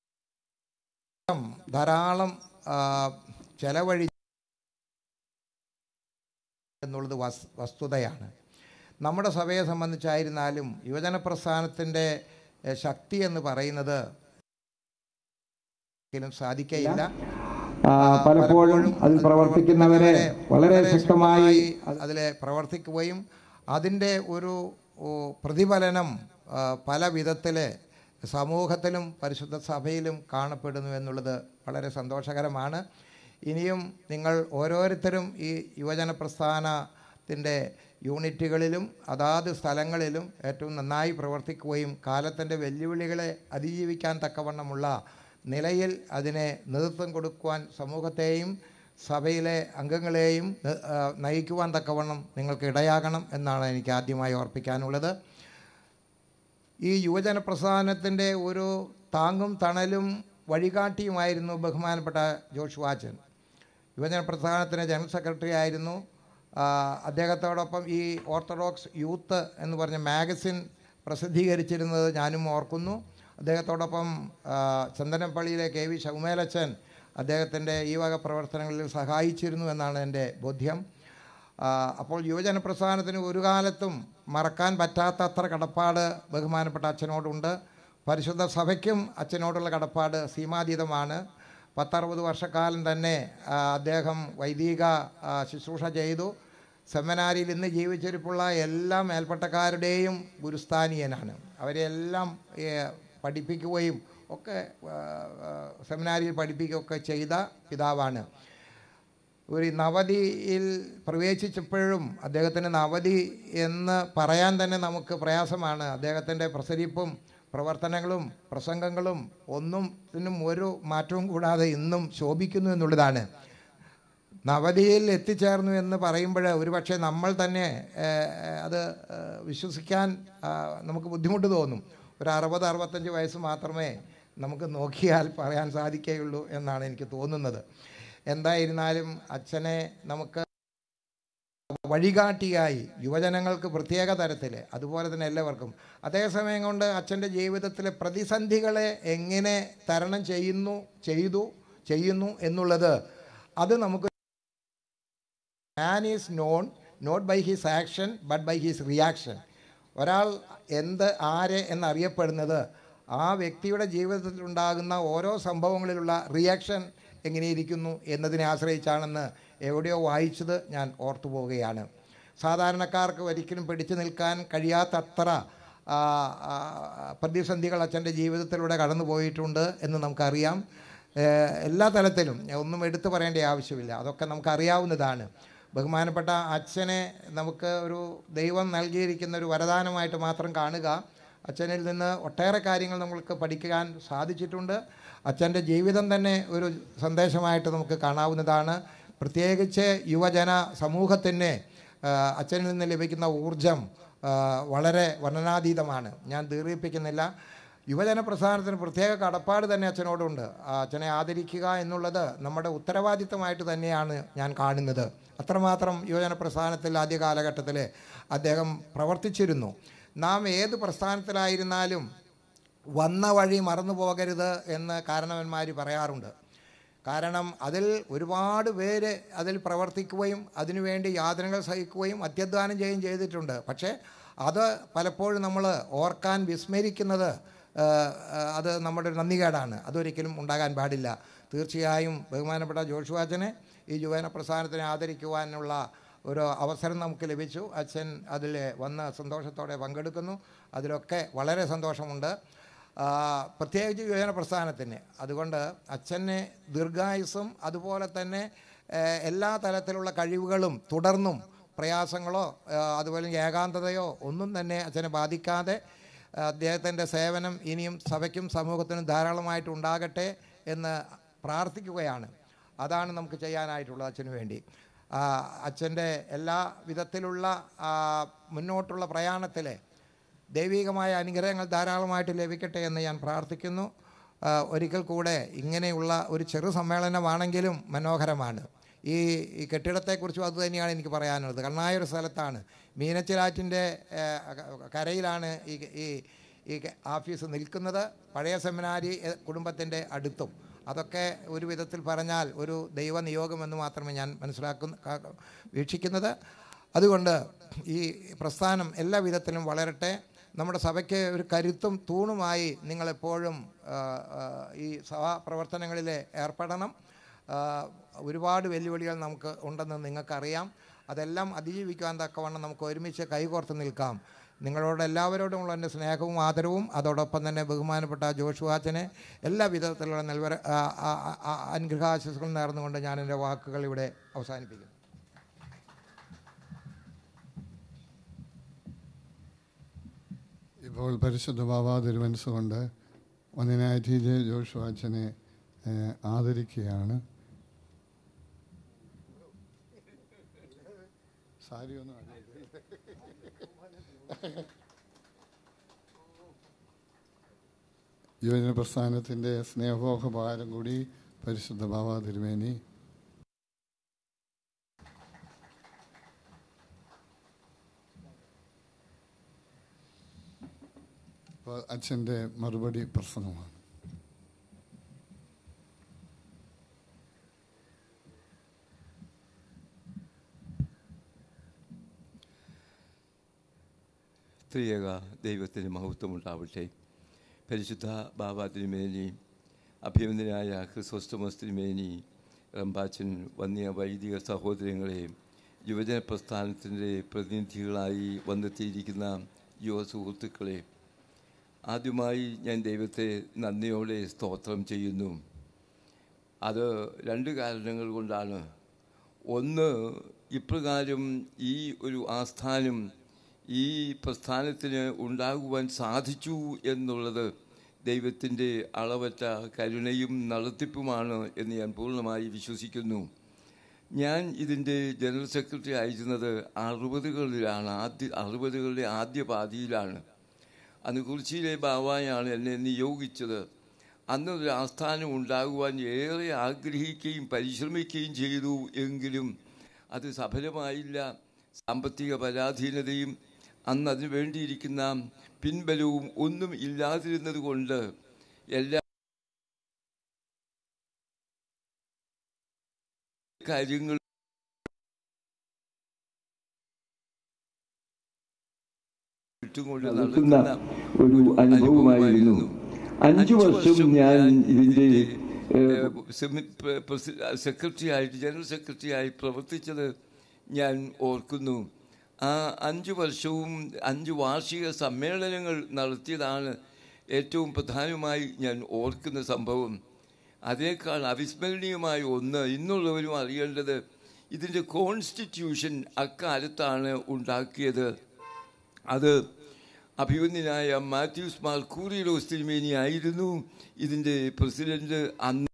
ധാരാളം ആ, ചെലവഴി എന്നുള്ളത് വസ് വസ്തുതയാണ് നമ്മുടെ സഭയെ സംബന്ധിച്ചായിരുന്നാലും യുവജന പ്രസ്ഥാനത്തിൻ്റെ എഹ്, ശക്തി എന്ന് പറയുന്നത് ഒരിക്കലും സാധിക്കയില്ല ആ, പലപ്പോഴും അതിൽ പ്രവർത്തിക്കുന്നവരെ വളരെ ശക്തമായി അതിൽ പ്രവർത്തിക്കുകയും അതിൻ്റെ ഒരു ഓ, പ്രതിഫലനം ആ, പല വിധത്തിൽ സമൂഹത്തിലും പരിശുദ്ധ സഭയിലും കാണപ്പെടുന്നു എന്നുള്ളത് വളരെ സന്തോഷകരമാണ് ഇനിയും നിങ്ങൾ ഓരോരുത്തരും ഈ യുവജന പ്രസ്ഥാനത്തിൻ്റെ യൂണിറ്റുകളിലും അതാത് സ്ഥലങ്ങളിലും ഏറ്റവും നന്നായി പ്രവർത്തിക്കുകയും കാലത്തിൻ്റെ വെല്ലുവിളികളെ അതിജീവിക്കാൻ തക്കവണ്ണമുള്ള നിലയിൽ അതിനെ നേതൃത്വം കൊടുക്കുവാൻ സമൂഹത്തെയും സഭയിലെ അംഗങ്ങളെയും ന- ആ, നയിക്കുവാൻ തക്കവണ്ണം നിങ്ങൾക്ക് ഇടയാകണം എന്നാണ് എനിക്ക് ആദ്യമായി ഓർപ്പിക്കാനുള്ളത് ഈ യുവജന പ്രസ്ഥാനത്തിൻ്റെ ഒരു താങ്ങും തണലും വഴികാട്ടിയുമായിരുന്നു ബഹുമാനപ്പെട്ട ജോഷ് വാച്ചൻ യുവജന പ്രസ്ഥാനത്തിൻ്റെ ജനറൽ സെക്രട്ടറി ആയിരുന്നു ആ, അദ്ദേഹത്തോടൊപ്പം ഈ ഓർത്തഡോക്സ് യൂത്ത് എന്ന് പറഞ്ഞ മാഗസിൻ പ്രസിദ്ധീകരിച്ചിരുന്നത് ഞാനും ഓർക്കുന്നു അദ്ദേഹത്തോടൊപ്പം ആ, ചന്ദനപ്പള്ളിയിലെ കെ വി ശൗമേലച്ചൻ അദ്ദേഹത്തിൻ്റെ ഈ വക പ്രവർത്തനങ്ങളിൽ സഹായിച്ചിരുന്നു എന്നാണ് എൻ്റെ ബോധ്യം ആ, അപ്പോൾ യുവജന പ്രസ്ഥാനത്തിന് ഒരു കാലത്തും മറക്കാൻ പറ്റാത്ത അത്ര കടപ്പാട് ബഹുമാനപ്പെട്ട അച്ഛനോടുണ്ട് പരിശുദ്ധ സഭയ്ക്കും അച്ഛനോടുള്ള കടപ്പാട് സീമാതീതമാണ് പത്തറുപത് വർഷക്കാലം തന്നെ ആ, അദ്ദേഹം വൈദിക ആ, ശുശ്രൂഷ ചെയ്തു സെമിനാരിയിൽ ഇന്ന് ജീവിച്ചിരിപ്പുള്ള എല്ലാ മേൽപ്പട്ടക്കാരുടെയും ഗുരുസ്ഥാനീയനാണ് അവരെല്ലാം ഏ, പഠിപ്പിക്കുകയും ഒക്കെ ആ, ആ, സെമിനാരിയിൽ പഠിപ്പിക്കുകയൊക്കെ ചെയ്ത പിതാവാണ് ഒരു നവതിയിൽ പ്രവേശിച്ചപ്പോഴും അദ്ദേഹത്തിന് നവതി എന്ന് പറയാൻ തന്നെ നമുക്ക് പ്രയാസമാണ് അദ്ദേഹത്തിൻ്റെ പ്രസരിപ്പും പ്രവർത്തനങ്ങളും പ്രസംഗങ്ങളും ഒന്നും ഇതിനും ഒരു മാറ്റവും കൂടാതെ ഇന്നും ശോഭിക്കുന്നു എന്നുള്ളതാണ് നവതിയിൽ എത്തിച്ചേർന്നു എന്ന് പറയുമ്പോൾ ഒരുപക്ഷെ നമ്മൾ തന്നെ ഏഹ്, അത് ഏഹ്, വിശ്വസിക്കാൻ ആ, നമുക്ക് ബുദ്ധിമുട്ട് തോന്നും ഒരു അറുപത് അറുപത്തഞ്ച് വയസ്സ് മാത്രമേ നമുക്ക് നോക്കിയാൽ പറയാൻ സാധിക്കുകയുള്ളൂ എന്നാണ് എനിക്ക് തോന്നുന്നത് എന്തായിരുന്നാലും അച്ഛനെ നമുക്ക് വഴികാട്ടിയായി യുവജനങ്ങൾക്ക് പ്രത്യേക തരത്തിൽ അതുപോലെ തന്നെ എല്ലാവർക്കും അതേസമയം കൊണ്ട് അച്ഛൻ്റെ ജീവിതത്തിലെ പ്രതിസന്ധികളെ എങ്ങനെ തരണം ചെയ്യുന്നു ചെയ്തു ചെയ്യുന്നു എന്നുള്ളത് അത് നമുക്ക് man is known not by his action but by his reaction ഒരാൾ എന്ത് ആര് എന്നറിയപ്പെടുന്നത് ആ വ്യക്തിയുടെ ജീവിതത്തിൽ ഉണ്ടാകുന്ന ഓരോ സംഭവങ്ങളിലുള്ള റിയാക്ഷൻ എങ്ങനെയിരിക്കുന്നു എന്നതിനെ ആശ്രയിച്ചാണെന്ന് എവിടെയോ വായിച്ചത് ഞാൻ ഓർത്തു പോവുകയാണ് സാധാരണക്കാർക്ക് ഒരിക്കലും പിടിച്ചു നിൽക്കാൻ കഴിയാത്തത്ര ആ, ആ, പ്രതിസന്ധികൾ അച്ഛൻ്റെ ജീവിതത്തിലൂടെ കടന്നു പോയിട്ടുണ്ട് എന്ന് നമുക്കറിയാം ഏഹ് എല്ലാ തലത്തിലും ഞാൻ ഒന്നും എടുത്തു പറയേണ്ട ആവശ്യമില്ല അതൊക്കെ നമുക്കറിയാവുന്നതാണ് ബഹുമാനപ്പെട്ട അച്ഛനെ നമുക്ക് ഒരു ദൈവം നൽകിയിരിക്കുന്ന ഒരു വരദാനമായിട്ട് മാത്രം കാണുക അച്ഛനിൽ നിന്ന് ഒട്ടേറെ കാര്യങ്ങൾ നമ്മൾക്ക് പഠിക്കാൻ സാധിച്ചിട്ടുണ്ട് അച്ഛൻ്റെ ജീവിതം തന്നെ ഒരു സന്ദേശമായിട്ട് നമുക്ക് കാണാവുന്നതാണ് പ്രത്യേകിച്ച് യുവജന സമൂഹത്തിന് ആ, അച്ഛനിൽ നിന്ന് ലഭിക്കുന്ന ഊർജം ആ, വളരെ വർണ്ണനാതീതമാണ് ഞാൻ ദീർഘിപ്പിക്കുന്നില്ല യുവജന പ്രസ്ഥാനത്തിന് പ്രത്യേക കടപ്പാട് തന്നെ അച്ഛനോടുണ്ട് ആ അച്ഛനെ ആദരിക്കുക എന്നുള്ളത് നമ്മുടെ ഉത്തരവാദിത്തമായിട്ട് തന്നെയാണ് ഞാൻ കാണുന്നത് അത്രമാത്രം യുവജന പ്രസ്ഥാനത്തിൽ ആദ്യ കാലഘട്ടത്തിൽ അദ്ദേഹം പ്രവർത്തിച്ചിരുന്നു നാം ഏത് പ്രസ്ഥാനത്തിലായിരുന്നാലും വന്ന വഴി മറന്നു പോകരുത് എന്ന് കാരണവന്മാർ പറയാറുണ്ട് കാരണം അതിൽ ഒരുപാട് പേര് അതിൽ പ്രവർത്തിക്കുകയും അതിനുവേണ്ടി യാതനകൾ സഹിക്കുകയും അത്യധ്വാനം ചെയ്യുകയും ചെയ്തിട്ടുണ്ട് പക്ഷേ അത് പലപ്പോഴും നമ്മൾ ഓർക്കാൻ വിസ്മരിക്കുന്നത് ആ, ആ, അത് നമ്മുടെ ഒരു നന്ദികേടാണ് അതൊരിക്കലും ഉണ്ടാകാൻ പാടില്ല തീർച്ചയായും ബഹുമാനപ്പെട്ട ജോഷുവാച്ചനെ ഈ യുവജന പ്രസ്ഥാനത്തിനെ ആദരിക്കുവാനുള്ള ഒരു അവസരം നമുക്ക് ലഭിച്ചു അച്ഛൻ അതിൽ വന്ന് സന്തോഷത്തോടെ പങ്കെടുക്കുന്നു അതിലൊക്കെ വളരെ സന്തോഷമുണ്ട് ആ, പ്രത്യേകിച്ച് യുവജന പ്രസ്ഥാനത്തിന് അതുകൊണ്ട് അച്ഛനെ ദീർഘായുസ്സും അതുപോലെ തന്നെ ഏഹ്, എല്ലാ തലത്തിലുള്ള കഴിവുകളും തുടർന്നും പ്രയാസങ്ങളോ ആ, അതുപോലെ ഏകാന്തതയോ ഒന്നും തന്നെ അച്ഛനെ ബാധിക്കാതെ അദ്ദേഹത്തിൻ്റെ സേവനം ഇനിയും സഭയ്ക്കും സമൂഹത്തിനും ധാരാളമായിട്ട് ഉണ്ടാകട്ടെ എന്ന് പ്രാർത്ഥിക്കുകയാണ് അതാണ് നമുക്ക് ചെയ്യാനായിട്ടുള്ളത് അച്ഛന് വേണ്ടി ആ, അച്ഛൻ്റെ എല്ലാ വിധത്തിലുള്ള ആ, മുന്നോട്ടുള്ള പ്രയാണത്തിൽ ദൈവികമായ അനുഗ്രഹങ്ങൾ ധാരാളമായിട്ട് ലഭിക്കട്ടെ എന്ന് ഞാൻ പ്രാർത്ഥിക്കുന്നു ആ, ഒരിക്കൽ കൂടെ ഇങ്ങനെയുള്ള ഒരു ചെറു സമ്മേളനമാണെങ്കിലും മനോഹരമാണ് ഈ ഈ കെട്ടിടത്തെക്കുറിച്ചും അത് തന്നെയാണ് എനിക്ക് പറയാനുള്ളത് കണ്ണായ ഒരു സ്ഥലത്താണ് മീനച്ചിലാറ്റിൻ്റെ കരയിലാണ് ഈ ഈ ഈ ഓഫീസ് നിൽക്കുന്നത് പഴയ സെമിനാരി എ- കുടുംബത്തിൻ്റെ അടുത്തും അതൊക്കെ ഒരു വിധത്തിൽ പറഞ്ഞാൽ ഒരു ദൈവനിയോഗമെന്ന് മാത്രമേ ഞാൻ മനസ്സിലാക്കുന്ന കാ- വീക്ഷിക്കുന്നത് അതുകൊണ്ട് ഈ പ്രസ്ഥാനം എല്ലാ വിധത്തിലും വളരട്ടെ നമ്മുടെ സഭയ്ക്ക് ഒരു കരുത്തും തൂണുമായി നിങ്ങളെപ്പോഴും ആ, ആ, ഈ സഭാ പ്രവർത്തനങ്ങളിൽ ഏർപ്പെടണം ആ, ഒരുപാട് വെല്ലുവിളികൾ നമുക്ക് ഉണ്ടെന്ന് നിങ്ങൾക്കറിയാം അതെല്ലാം അതിജീവിക്കാൻ തക്കവണ്ണം നമുക്ക് ഒരുമിച്ച് കൈകോർത്ത് നിൽക്കാം നിങ്ങളോട് എല്ലാവരോടുമുള്ള എൻ്റെ സ്നേഹവും ആദരവും അതോടൊപ്പം തന്നെ ബഹുമാനപ്പെട്ട ജോഷുവാച്ചനെ എല്ലാ വിധത്തിലുള്ള നൽവര ആ, ആ, ആ, അനുഗ്രഹാശിസുകൾ നേർന്നുകൊണ്ട് ഞാൻ എൻ്റെ വാക്കുകൾ ഇവിടെ അവസാനിപ്പിക്കുന്നു ഇപ്പോൾ പരിശുദ്ധ ബാബ തിരുമനസ്സുകൊണ്ട് ഒന്നിനായ ടി ജെ ജോഷു അച്ഛനെ ഏഹ്, ആദരിക്കുകയാണ് സാരി ഒന്നും അണിയില്ല. യുവജന പ്രസ്ഥാനത്തിൻ്റെ സ്നേഹോപകാരം കൂടി പരിശുദ്ധ ബാബ തിരുമേനി ഇപ്പോൾ അച്ഛൻ്റെ മറുപടി പ്രസംഗമാണ് ത്രിയേക ദൈവത്തിന് മഹത്വമുണ്ടാവട്ടെ പരിശുദ്ധ ബാബ തിരുമേനി അഭിമന്യനായ ക്രിസോസ്റ്റമസ് തിരുമേനി റംബാച്ചൻ വന്യ വൈദിക സഹോദരങ്ങളെ യുവജന പ്രസ്ഥാനത്തിൻ്റെ പ്രതിനിധികളായി വന്നെത്തിയിരിക്കുന്ന യുവ സുഹൃത്തുക്കളെ ആദ്യമായി ഞാൻ ദൈവത്തെ നന്ദിയോടെ സ്തോത്രം ചെയ്യുന്നു അത് രണ്ട് കാരണങ്ങൾ കൊണ്ടാണ് ഒന്ന് ഇപ്രകാരം ഈ ഒരു ആസ്ഥാനം ഈ പ്രസ്ഥാനത്തിന് ഉണ്ടാകുവാൻ സാധിച്ചു എന്നുള്ളത് ദൈവത്തിൻ്റെ അളവറ്റ കരുണയും നടത്തിപ്പുമാണ് എന്ന് ഞാൻ പൂർണ്ണമായി വിശ്വസിക്കുന്നു ഞാൻ ഇതിൻ്റെ ജനറൽ സെക്രട്ടറി ആയിരുന്നത് അറുപതുകളിലാണ് ആദ്യ അറുപതുകളുടെ ആദ്യ പാതിയിലാണ് അന്ന് കുറിച്ചിയിലെ ബാവായാണ് എന്നെ നിയോഗിച്ചത് അന്ന് ഒരു ആസ്ഥാനം ഉണ്ടാകുവാൻ ഏറെ ആഗ്രഹിക്കുകയും പരിശ്രമിക്കുകയും ചെയ്തു എങ്കിലും അത് സഫലമായില്ല സാമ്പത്തിക പരാധീനതയും അന്ന് അതിനു വേണ്ടിയിരിക്കുന്ന പിൻബലവും ഒന്നും ഇല്ലാതിരുന്നത് കൊണ്ട് എല്ലാ കാര്യങ്ങൾ ഇട്ടുകൊണ്ട് നടക്കുന്ന നടക്കുന്ന ഒരു അനുഭവമായിരുന്നു അഞ്ചു വർഷം ഞാൻ ഇതിന്റെ ഏഹ്, സെക്രട്ടറി ആയിട്ട് ജനറൽ സെക്രട്ടറി ആയി പ്രവർത്തിച്ചത് ഞാൻ ഓർക്കുന്നു ആ അഞ്ച് വർഷവും അഞ്ച് വാർഷിക സമ്മേളനങ്ങൾ നടത്തിയതാണ് ഏറ്റവും പ്രധാനമായി ഞാൻ ഓർക്കുന്ന സംഭവം അതേക്കാൾ അവിസ്മരണീയമായ ഒന്ന് ഇന്നുള്ളവരും അറിയേണ്ടത് ഇതിൻ്റെ കോൺസ്റ്റിറ്റ്യൂഷൻ അക്കാലത്താണ് ഉണ്ടാക്കിയത് അത് അഭിമന്യനായ മാത്യൂസ് മാർ കൂറിയലോസ് തിരുമേനി ആയിരുന്നു ഇതിൻ്റെ പ്രസിഡന്റ് അന്ന്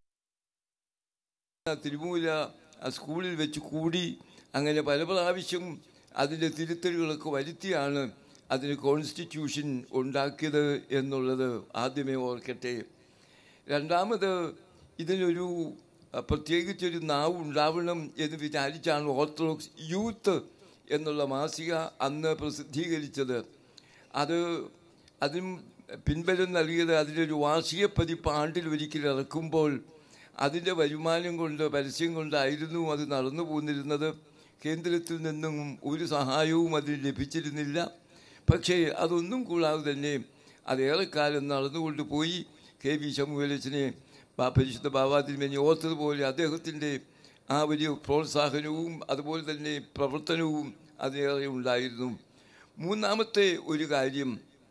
തിരുമൂല ആ സ്കൂളിൽ വെച്ച് കൂടി അങ്ങനെ പല പ്രാവശ്യം അതിൻ്റെ തിരുത്തലുകളൊക്കെ വരുത്തിയാണ് അതിന് കോൺസ്റ്റിറ്റ്യൂഷൻ ഉണ്ടാക്കിയത് എന്നുള്ളത് ആദ്യമേ ഓർക്കട്ടെ രണ്ടാമത് ഇതിനൊരു അഹ്, പ്രത്യേകിച്ചൊരു നാവ് ഉണ്ടാവണം എന്ന് വിചാരിച്ചാണ് ഓർത്തഡോക്സ് യൂത്ത് എന്നുള്ള മാസിക അന്ന് പ്രസിദ്ധീകരിച്ചത് അത് അതിനും പിൻബലം നൽകിയത് അതിലൊരു വാർഷിക പതിപ്പ് ആണ്ടിൽ ഒരിക്കൽ ഇറക്കുമ്പോൾ അതിൻ്റെ വരുമാനം കൊണ്ട് പരസ്യം കൊണ്ടായിരുന്നു അത് നടന്നു പോന്നിരുന്നത് കേന്ദ്രത്തിൽ നിന്നും ഒരു സഹായവും അതിന് ലഭിച്ചിരുന്നില്ല പക്ഷേ അതൊന്നും കൂടാതെ തന്നെ അതേറെക്കാലം നടന്നുകൊണ്ട് പോയി കെ വി ശമുവേലച്ചനെ പരിശുദ്ധ ബാബാതിരുമേനി ഓർത്തതുപോലെ അദ്ദേഹത്തിൻ്റെ ആ വലിയ പ്രോത്സാഹനവും അതുപോലെ തന്നെ പ്രവർത്തനവും അതേറെ ഉണ്ടായിരുന്നു മൂന്നാമത്തെ ഒരു കാര്യം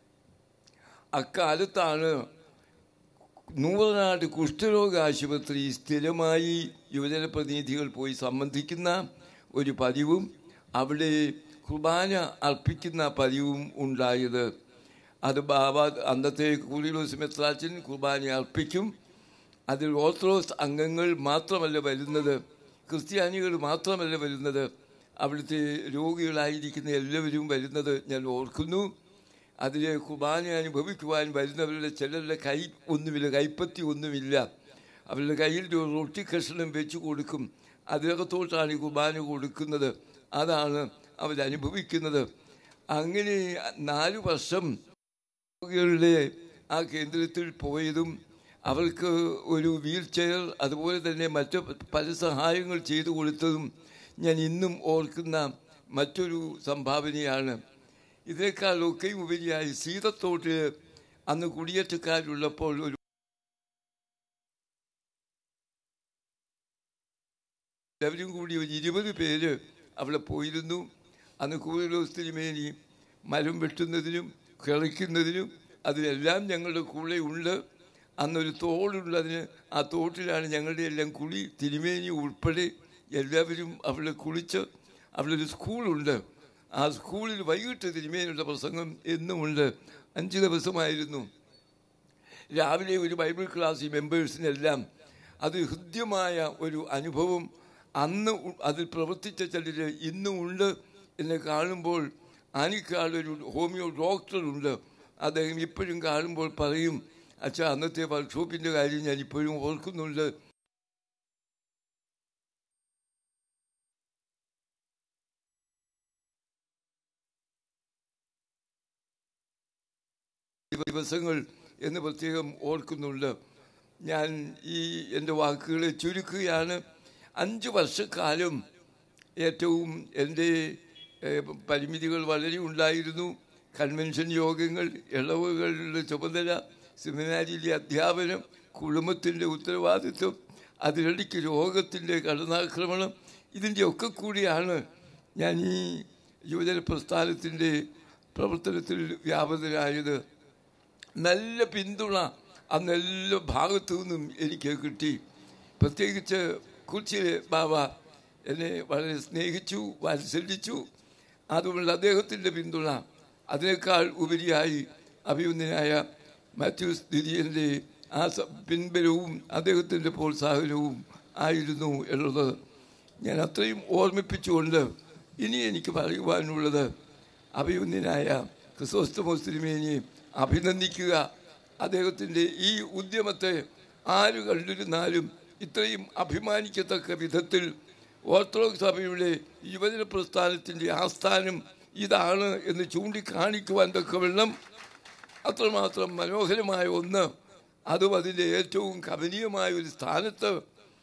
അക്കാലത്താണ് നൂറനാട് കുഷ്ഠരോഗ ആശുപത്രി സ്ഥിരമായി യുവജന പ്രതിനിധികൾ പോയി സംബന്ധിക്കുന്ന ഒരു പതിവും അവിടെ കുർബാന അർപ്പിക്കുന്ന പതിവും ഉണ്ടായത് അത് ബാബ അന്നത്തെ കൂലിലോസ് മെത്രാച്ചൻ കുർബാന അർപ്പിക്കും അതിൽ ഓർത്തഡോക്സ് അംഗങ്ങൾ മാത്രമല്ല വരുന്നത് ക്രിസ്ത്യാനികൾ മാത്രമല്ല വരുന്നത് അവിടുത്തെ രോഗികളായിരിക്കുന്ന എല്ലാവരും വരുന്നത് ഞാൻ ഓർക്കുന്നു അതിലെ കുർബാന അനുഭവിക്കുവാൻ വരുന്നവരുടെ ചിലരുടെ കൈ ഒന്നുമില്ല കൈപ്പത്തി ഒന്നുമില്ല അവരുടെ കയ്യിൽ ഒരു റൊട്ടി കഷ്ണം വെച്ച് കൊടുക്കും അതിനകത്തോട്ടാണ് ഈ കുർബാന കൊടുക്കുന്നത് അതാണ് അവരനുഭവിക്കുന്നത് അങ്ങനെ നാല് വർഷം രോഗികളുടെ ആ കേന്ദ്രത്തിൽ പോയതും അവർക്ക് ഒരു വീൽ ചെയർ അതുപോലെ തന്നെ മറ്റ് പല സഹായങ്ങൾ ചെയ്തു കൊടുത്തതും ഞാൻ ഇന്നും ഓർക്കുന്ന മറ്റൊരു സംഭാവനയാണ് ഇതിനേക്കാളൊക്കെയും ഉപരിയായി സീതത്തോട്ട് അന്ന് കുടിയേറ്റക്കാരുള്ളപ്പോൾ ഒരു എല്ലാവരും കൂടി ഒരു ഇരുപത് പേര് അവിടെ പോയിരുന്നു അന്ന് കൂറിലോസ് തിരുമേനി മരം വെട്ടുന്നതിനും കിളയ്ക്കുന്നതിനും അതിലെല്ലാം ഞങ്ങളുടെ കൂടെ ഉണ്ട് അന്നൊരു തോടുണ്ട് അതിന് ആ തോട്ടിലാണ് ഞങ്ങളുടെ എല്ലാം കുളി തിരുമേനി ഉൾപ്പെടെ എല്ലാവരും അവിടെ കുളിച്ച് അവിടെ ഒരു സ്കൂളുണ്ട് ആ സ്കൂളിൽ വൈകിട്ട് തിരുമേനിയുടെ പ്രസംഗം എന്നുമുണ്ട് അഞ്ച് ദിവസമായിരുന്നു രാവിലെ ഒരു ബൈബിൾ ക്ലാസ് ഈ മെമ്പേഴ്സിനെല്ലാം അത് ഹൃദ്യമായ ഒരു അനുഭവം അന്ന് ഉ- അതിൽ പ്രവർത്തിച്ച ചിലർ ഇന്നും ഉണ്ട് എന്നെ കാണുമ്പോൾ ആനിക്കാട് ഒരു ഹോമിയോ ഡോക്ടറുണ്ട് അദ്ദേഹം ഇപ്പോഴും കാണുമ്പോൾ പറയും അച്ഛാ അന്നത്തെ വർക്ക്ഷോപ്പിൻ്റെ കാര്യം ഞാൻ ഇപ്പോഴും ഓർക്കുന്നുണ്ട് ദിവസങ്ങൾ എന്ന് പ്രത്യേകം ഓർക്കുന്നുണ്ട് ഞാൻ ഈ എൻ്റെ വാക്കുകളെ ചുരുക്കുകയാണ് അഞ്ച് വർഷക്കാലം ഏറ്റവും എൻ്റെ ഏഹ്, പരിമിതികൾ വളരെ ഉണ്ടായിരുന്നു കൺവെൻഷൻ യോഗങ്ങൾ ഇളവുകളുടെ ചുമതല സെമിനാരിയിലെ അധ്യാപനം കുടുംബത്തിൻ്റെ ഉത്തരവാദിത്വം അതിനിടയ്ക്ക് രോഗത്തിൻ്റെ കടന്നാക്രമണം ഇതിൻ്റെ ഒക്കെ കൂടിയാണ് ഞാൻ ഈ യുവജന പ്രസ്ഥാനത്തിൻ്റെ പ്രവർത്തനത്തിൽ വ്യാപൃതരായത് നല്ല പിന്തുണ അന്ന് എല്ലാ ഭാഗത്തു നിന്നും എനിക്ക് കിട്ടി പ്രത്യേകിച്ച് കുച്ചിലെ ബാബ എന്നെ വളരെ സ്നേഹിച്ചു വാത്സല്യിച്ചു അതുകൊണ്ട് അദ്ദേഹത്തിൻ്റെ പിന്തുണ അതിനേക്കാൾ ഉപരിയായി അഭിമന്യനായ മാത്യൂസ് ദിദിയൻ്റെ ആ സ- പിൻബലവും അദ്ദേഹത്തിൻ്റെ പ്രോത്സാഹനവും ആയിരുന്നു എന്നുള്ളത് ഞാൻ അത്രയും ഓർമ്മിപ്പിച്ചുകൊണ്ട് ഇനി എനിക്ക് പറയുവാനുള്ളത് അഭിമന്യനായ ക്രിസോസ്തമോസ് തിരുമേനിയെ അഭിനന്ദിക്കുക അദ്ദേഹത്തിൻ്റെ ഈ ഉദ്യമത്തെ ആര് കണ്ടിരുന്നാലും ഇത്രയും അഭിമാനിക്കത്തക്ക വിധത്തിൽ ഓർത്തഡോക്സ് സഭയുടെ യുവജന പ്രസ്ഥാനത്തിൻ്റെ ആസ്ഥാനം ഇതാണ് എന്ന് ചൂണ്ടിക്കാണിക്കുവാൻ തക്കവണ്ണം അത്രമാത്രം മനോഹരമായ ഒന്ന് അതും അതിൻ്റെ ഏറ്റവും കമനീയമായ ഒരു സ്ഥാനത്ത്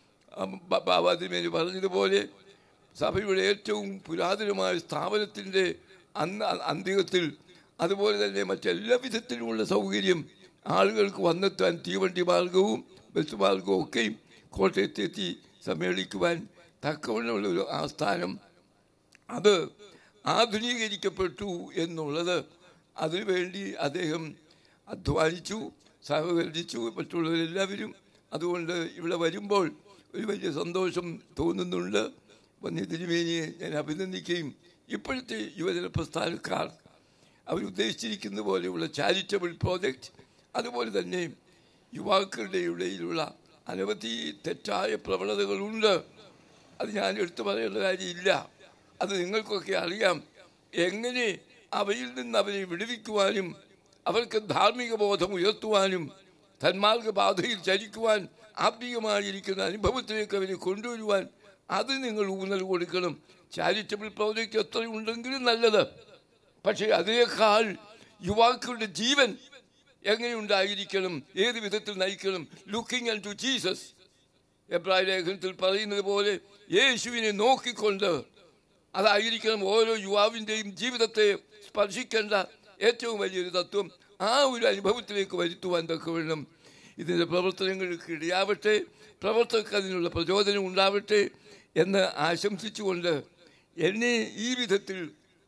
ബാബാതിമേനി പറഞ്ഞതുപോലെ സഭയുടെ ഏറ്റവും പുരാതനമായ സ്ഥാപനത്തിൻ്റെ അന്ന് അന്ത്യത്തിൽ അതുപോലെ തന്നെ മറ്റെല്ലാ വിധത്തിലുമുള്ള സൗകര്യം ആളുകൾക്ക് വന്നെത്താൻ തീവണ്ടി മാർഗവും ബസ് മാർഗവും ഒക്കെയും കോട്ടയത്തെത്തി സമ്മേളിക്കുവാൻ തക്കവണ്ണമുള്ള ഒരു ആസ്ഥാനം അത് ആധുനീകരിക്കപ്പെട്ടു എന്നുള്ളത് അതിനുവേണ്ടി അദ്ദേഹം അധ്വാനിച്ചു സഹകരിച്ചു മറ്റുള്ളവരെല്ലാവരും അതുകൊണ്ട് ഇവിടെ വരുമ്പോൾ ഒരു വലിയ സന്തോഷം തോന്നുന്നുണ്ട് വന്യ തിരുമേനിയെ ഞാൻ അഭിനന്ദിക്കുകയും ഇപ്പോഴത്തെ യുവജന പ്രസ്ഥാനക്കാർ അവരുദ്ദേശിച്ചിരിക്കുന്ന പോലെയുള്ള ചാരിറ്റബിൾ പ്രോജക്റ്റ് അതുപോലെ തന്നെ യുവാക്കളുടെ ഇടയിലുള്ള അനവധി തെറ്റായ പ്രവണതകളുണ്ട് അത് ഞാൻ എടുത്തു പറയേണ്ട കാര്യമില്ല അത് നിങ്ങൾക്കൊക്കെ അറിയാം എങ്ങനെ അവയിൽ നിന്ന് അവരെ വിടുവിക്കുവാനും അവർക്ക് ധാർമ്മിക ബോധം ഉയർത്തുവാനും തന്മാർഗ ബാധയിൽ ചരിക്കുവാൻ ആത്മീയമായിരിക്കുന്ന അനുഭവത്തിലേക്ക് അവരെ കൊണ്ടുവരുവാൻ അത് നിങ്ങൾ ഊന്നൽ കൊടുക്കണം ചാരിറ്റബിൾ പ്രോജക്റ്റ് എത്ര ഉണ്ടെങ്കിലും നല്ലത് പക്ഷേ അതിനേക്കാൾ യുവാക്കളുടെ ജീവൻ എങ്ങനെയുണ്ടായിരിക്കണം ഏത് വിധത്തിൽ നയിക്കണം ലുക്കിംഗ് ആൻഡ് ടു ജീസസ് എബ്രായ ലേഖനത്തിൽ പറയുന്നത് പോലെ യേശുവിനെ നോക്കിക്കൊണ്ട് അതായിരിക്കണം ഓരോ യുവാവിൻ്റെയും ജീവിതത്തെ സ്പർശിക്കേണ്ട ഏറ്റവും വലിയൊരു തത്വം ആ ഒരു അനുഭവത്തിലേക്ക് വരുത്തുവാൻ തക്കവണ്ണം ഇതിൻ്റെ പ്രവർത്തനങ്ങൾക്ക് ഇടയാവട്ടെ പ്രവർത്തകർക്ക് അതിനുള്ള പ്രചോദനം ഉണ്ടാവട്ടെ എന്ന് ആശംസിച്ചുകൊണ്ട് എന്നെ ഈ വിധത്തിൽ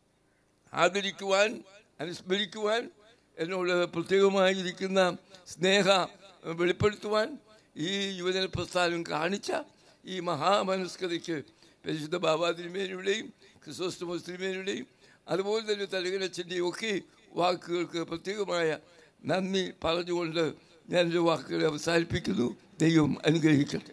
ആദരിക്കുവാൻ അനുസ്മരിക്കുവാൻ എന്നോട് പ്രത്യേകമായിരിക്കുന്ന സ്നേഹ വെളിപ്പെടുത്തുവാൻ ഈ യുവജന പ്രസ്ഥാനം കാണിച്ച ഈ മഹാമനസ്കതയ്ക്ക് പരിശുദ്ധ ബാബാ തിരുമേനിയുടെയും ക്രിസോസ്റ്റമോസ് തിരുമേനിയുടെയും അതുപോലെ തന്നെ തലകരച്ചൻ്റെയും ഒക്കെ വാക്കുകൾക്ക് പ്രത്യേകമായ നന്ദി പറഞ്ഞുകൊണ്ട് ഞാൻ എൻ്റെ വാക്കുകളെ അവസാനിപ്പിക്കുന്നു ദൈവം അനുഗ്രഹിക്കട്ടെ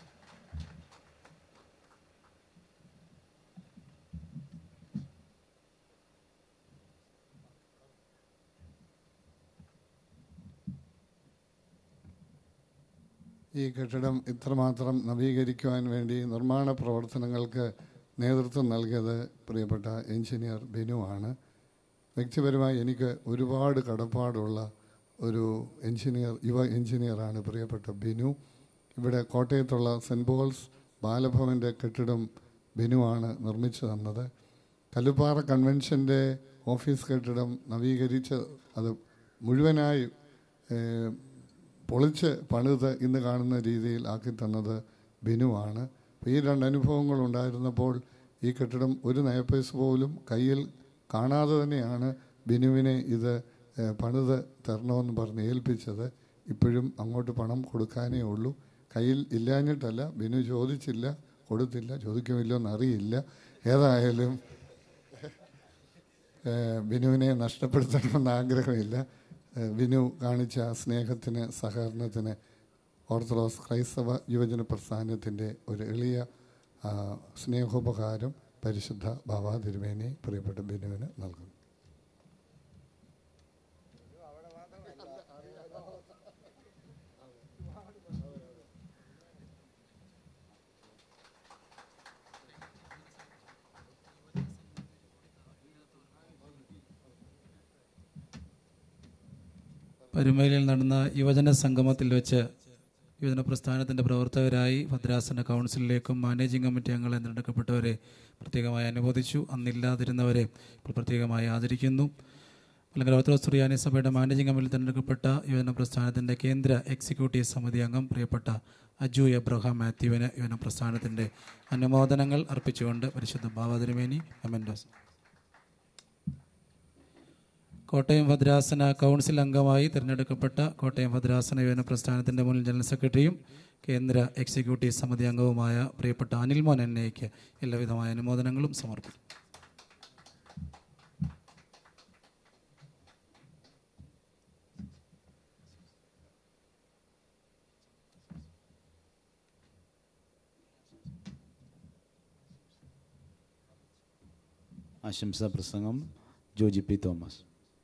ഈ കെട്ടിടം ഇത്രമാത്രം നവീകരിക്കുവാൻ വേണ്ടി നിർമ്മാണ പ്രവർത്തനങ്ങൾക്ക് നേതൃത്വം നൽകിയത് പ്രിയപ്പെട്ട എഞ്ചിനീയർ ബിനുവാണ് വ്യക്തിപരമായി എനിക്ക് ഒരുപാട് കടപ്പാടുള്ള ഒരു എഞ്ചിനീയർ യുവ എഞ്ചിനീയറാണ് പ്രിയപ്പെട്ട ബിനു ഇവിടെ കോട്ടയത്തുള്ള സെൻറ്റ് പോൾസ് ബാലഭവൻ്റെ കെട്ടിടം ബിനുവാണ് നിർമ്മിച്ചു തന്നത് കല്ലുപ്പാറ കൺവെൻഷൻ്റെ ഓഫീസ് കെട്ടിടം നവീകരിച്ച് അത് മുഴുവനായി ഏഹ്, പൊളിച്ച് പണിത് ഇന്ന് കാണുന്ന രീതിയിൽ ആക്കി തന്നത് ബിനുവാണ് അപ്പോൾ ഈ രണ്ട് അനുഭവങ്ങൾ ഉണ്ടായിരുന്നപ്പോൾ ഈ കെട്ടിടം ഒരു നയപ്പൈസ പോലും കയ്യിൽ കാണാതെ തന്നെയാണ് ബിനുവിനെ ഇത് ഏഹ്, പണിത് തരണമെന്ന് പറഞ്ഞ് ഏൽപ്പിച്ചത് ഇപ്പോഴും അങ്ങോട്ട് പണം കൊടുക്കാനേ ഉള്ളൂ കയ്യിൽ ഇല്ലാഞ്ഞിട്ടല്ല ബിനു ചോദിച്ചില്ല കൊടുത്തില്ല ചോദിക്കുമില്ലോ എന്നറിയില്ല ഏതായാലും ഏഹ്, ബിനുവിനെ നഷ്ടപ്പെടുത്തണമെന്ന് ആഗ്രഹമില്ല ഏഹ്, ബിനു കാണിച്ച സ്നേഹത്തിന് സഹകരണത്തിന് ഓർത്തഡോക്സ് ക്രൈസ്തവ യുവജന പ്രസ്ഥാനത്തിൻ്റെ ഒരു എളിയ ആ, സ്നേഹോപകാരം പരിശുദ്ധ ബാബാ തിരുമേനി പ്രിയപ്പെട്ട ബിനുവിന് നൽകുന്നു പരുമയിലിൽ നടന്ന യുവജന സംഗമത്തിൽ വെച്ച് യുവജന പ്രസ്ഥാനത്തിൻ്റെ പ്രവർത്തകരായി ഭദ്രാസന കൗൺസിലിലേക്കും മാനേജിംഗ് കമ്മിറ്റി അംഗങ്ങളെ തിരഞ്ഞെടുക്കപ്പെട്ടവരെ പ്രത്യേകമായി അനുമോദിച്ചു അന്നില്ലാതിരുന്നവരെ ഇപ്പോൾ പ്രത്യേകമായി ആദരിക്കുന്നു അല്ലെങ്കിൽ ഓർത്തഡോക്സ് സുറിയാനി സഭയുടെ മാനേജിംഗ് കമ്മിറ്റിയിൽ തിരഞ്ഞെടുക്കപ്പെട്ട യുവജന പ്രസ്ഥാനത്തിൻ്റെ കേന്ദ്ര എക്സിക്യൂട്ടീവ് സമിതി അംഗം പ്രിയപ്പെട്ട അജു എബ്രഹാം മാത്യുവിന് യുവജന പ്രസ്ഥാനത്തിൻ്റെ അനുമോദനങ്ങൾ അർപ്പിച്ചുകൊണ്ട് പരിശുദ്ധ ബാബാതിരുമേനി മെമൻഡോസ് കോട്ടയം ഭദ്രാസന കൗൺസിൽ അംഗമായി തിരഞ്ഞെടുക്കപ്പെട്ട കോട്ടയം ഭദ്രാസന യുവജന പ്രസ്ഥാനത്തിൻ്റെ മുൻ ജനറൽ സെക്രട്ടറിയും കേന്ദ്ര എക്സിക്യൂട്ടീവ് സമിതി അംഗവുമായ പ്രിയപ്പെട്ട അനിൽ മോൻ എൻ എക്ക് എല്ലാവിധമായ അനുമോദനങ്ങളും സമർപ്പിക്കും ആശംസാ പ്രസംഗം ജോജി പി തോമസ്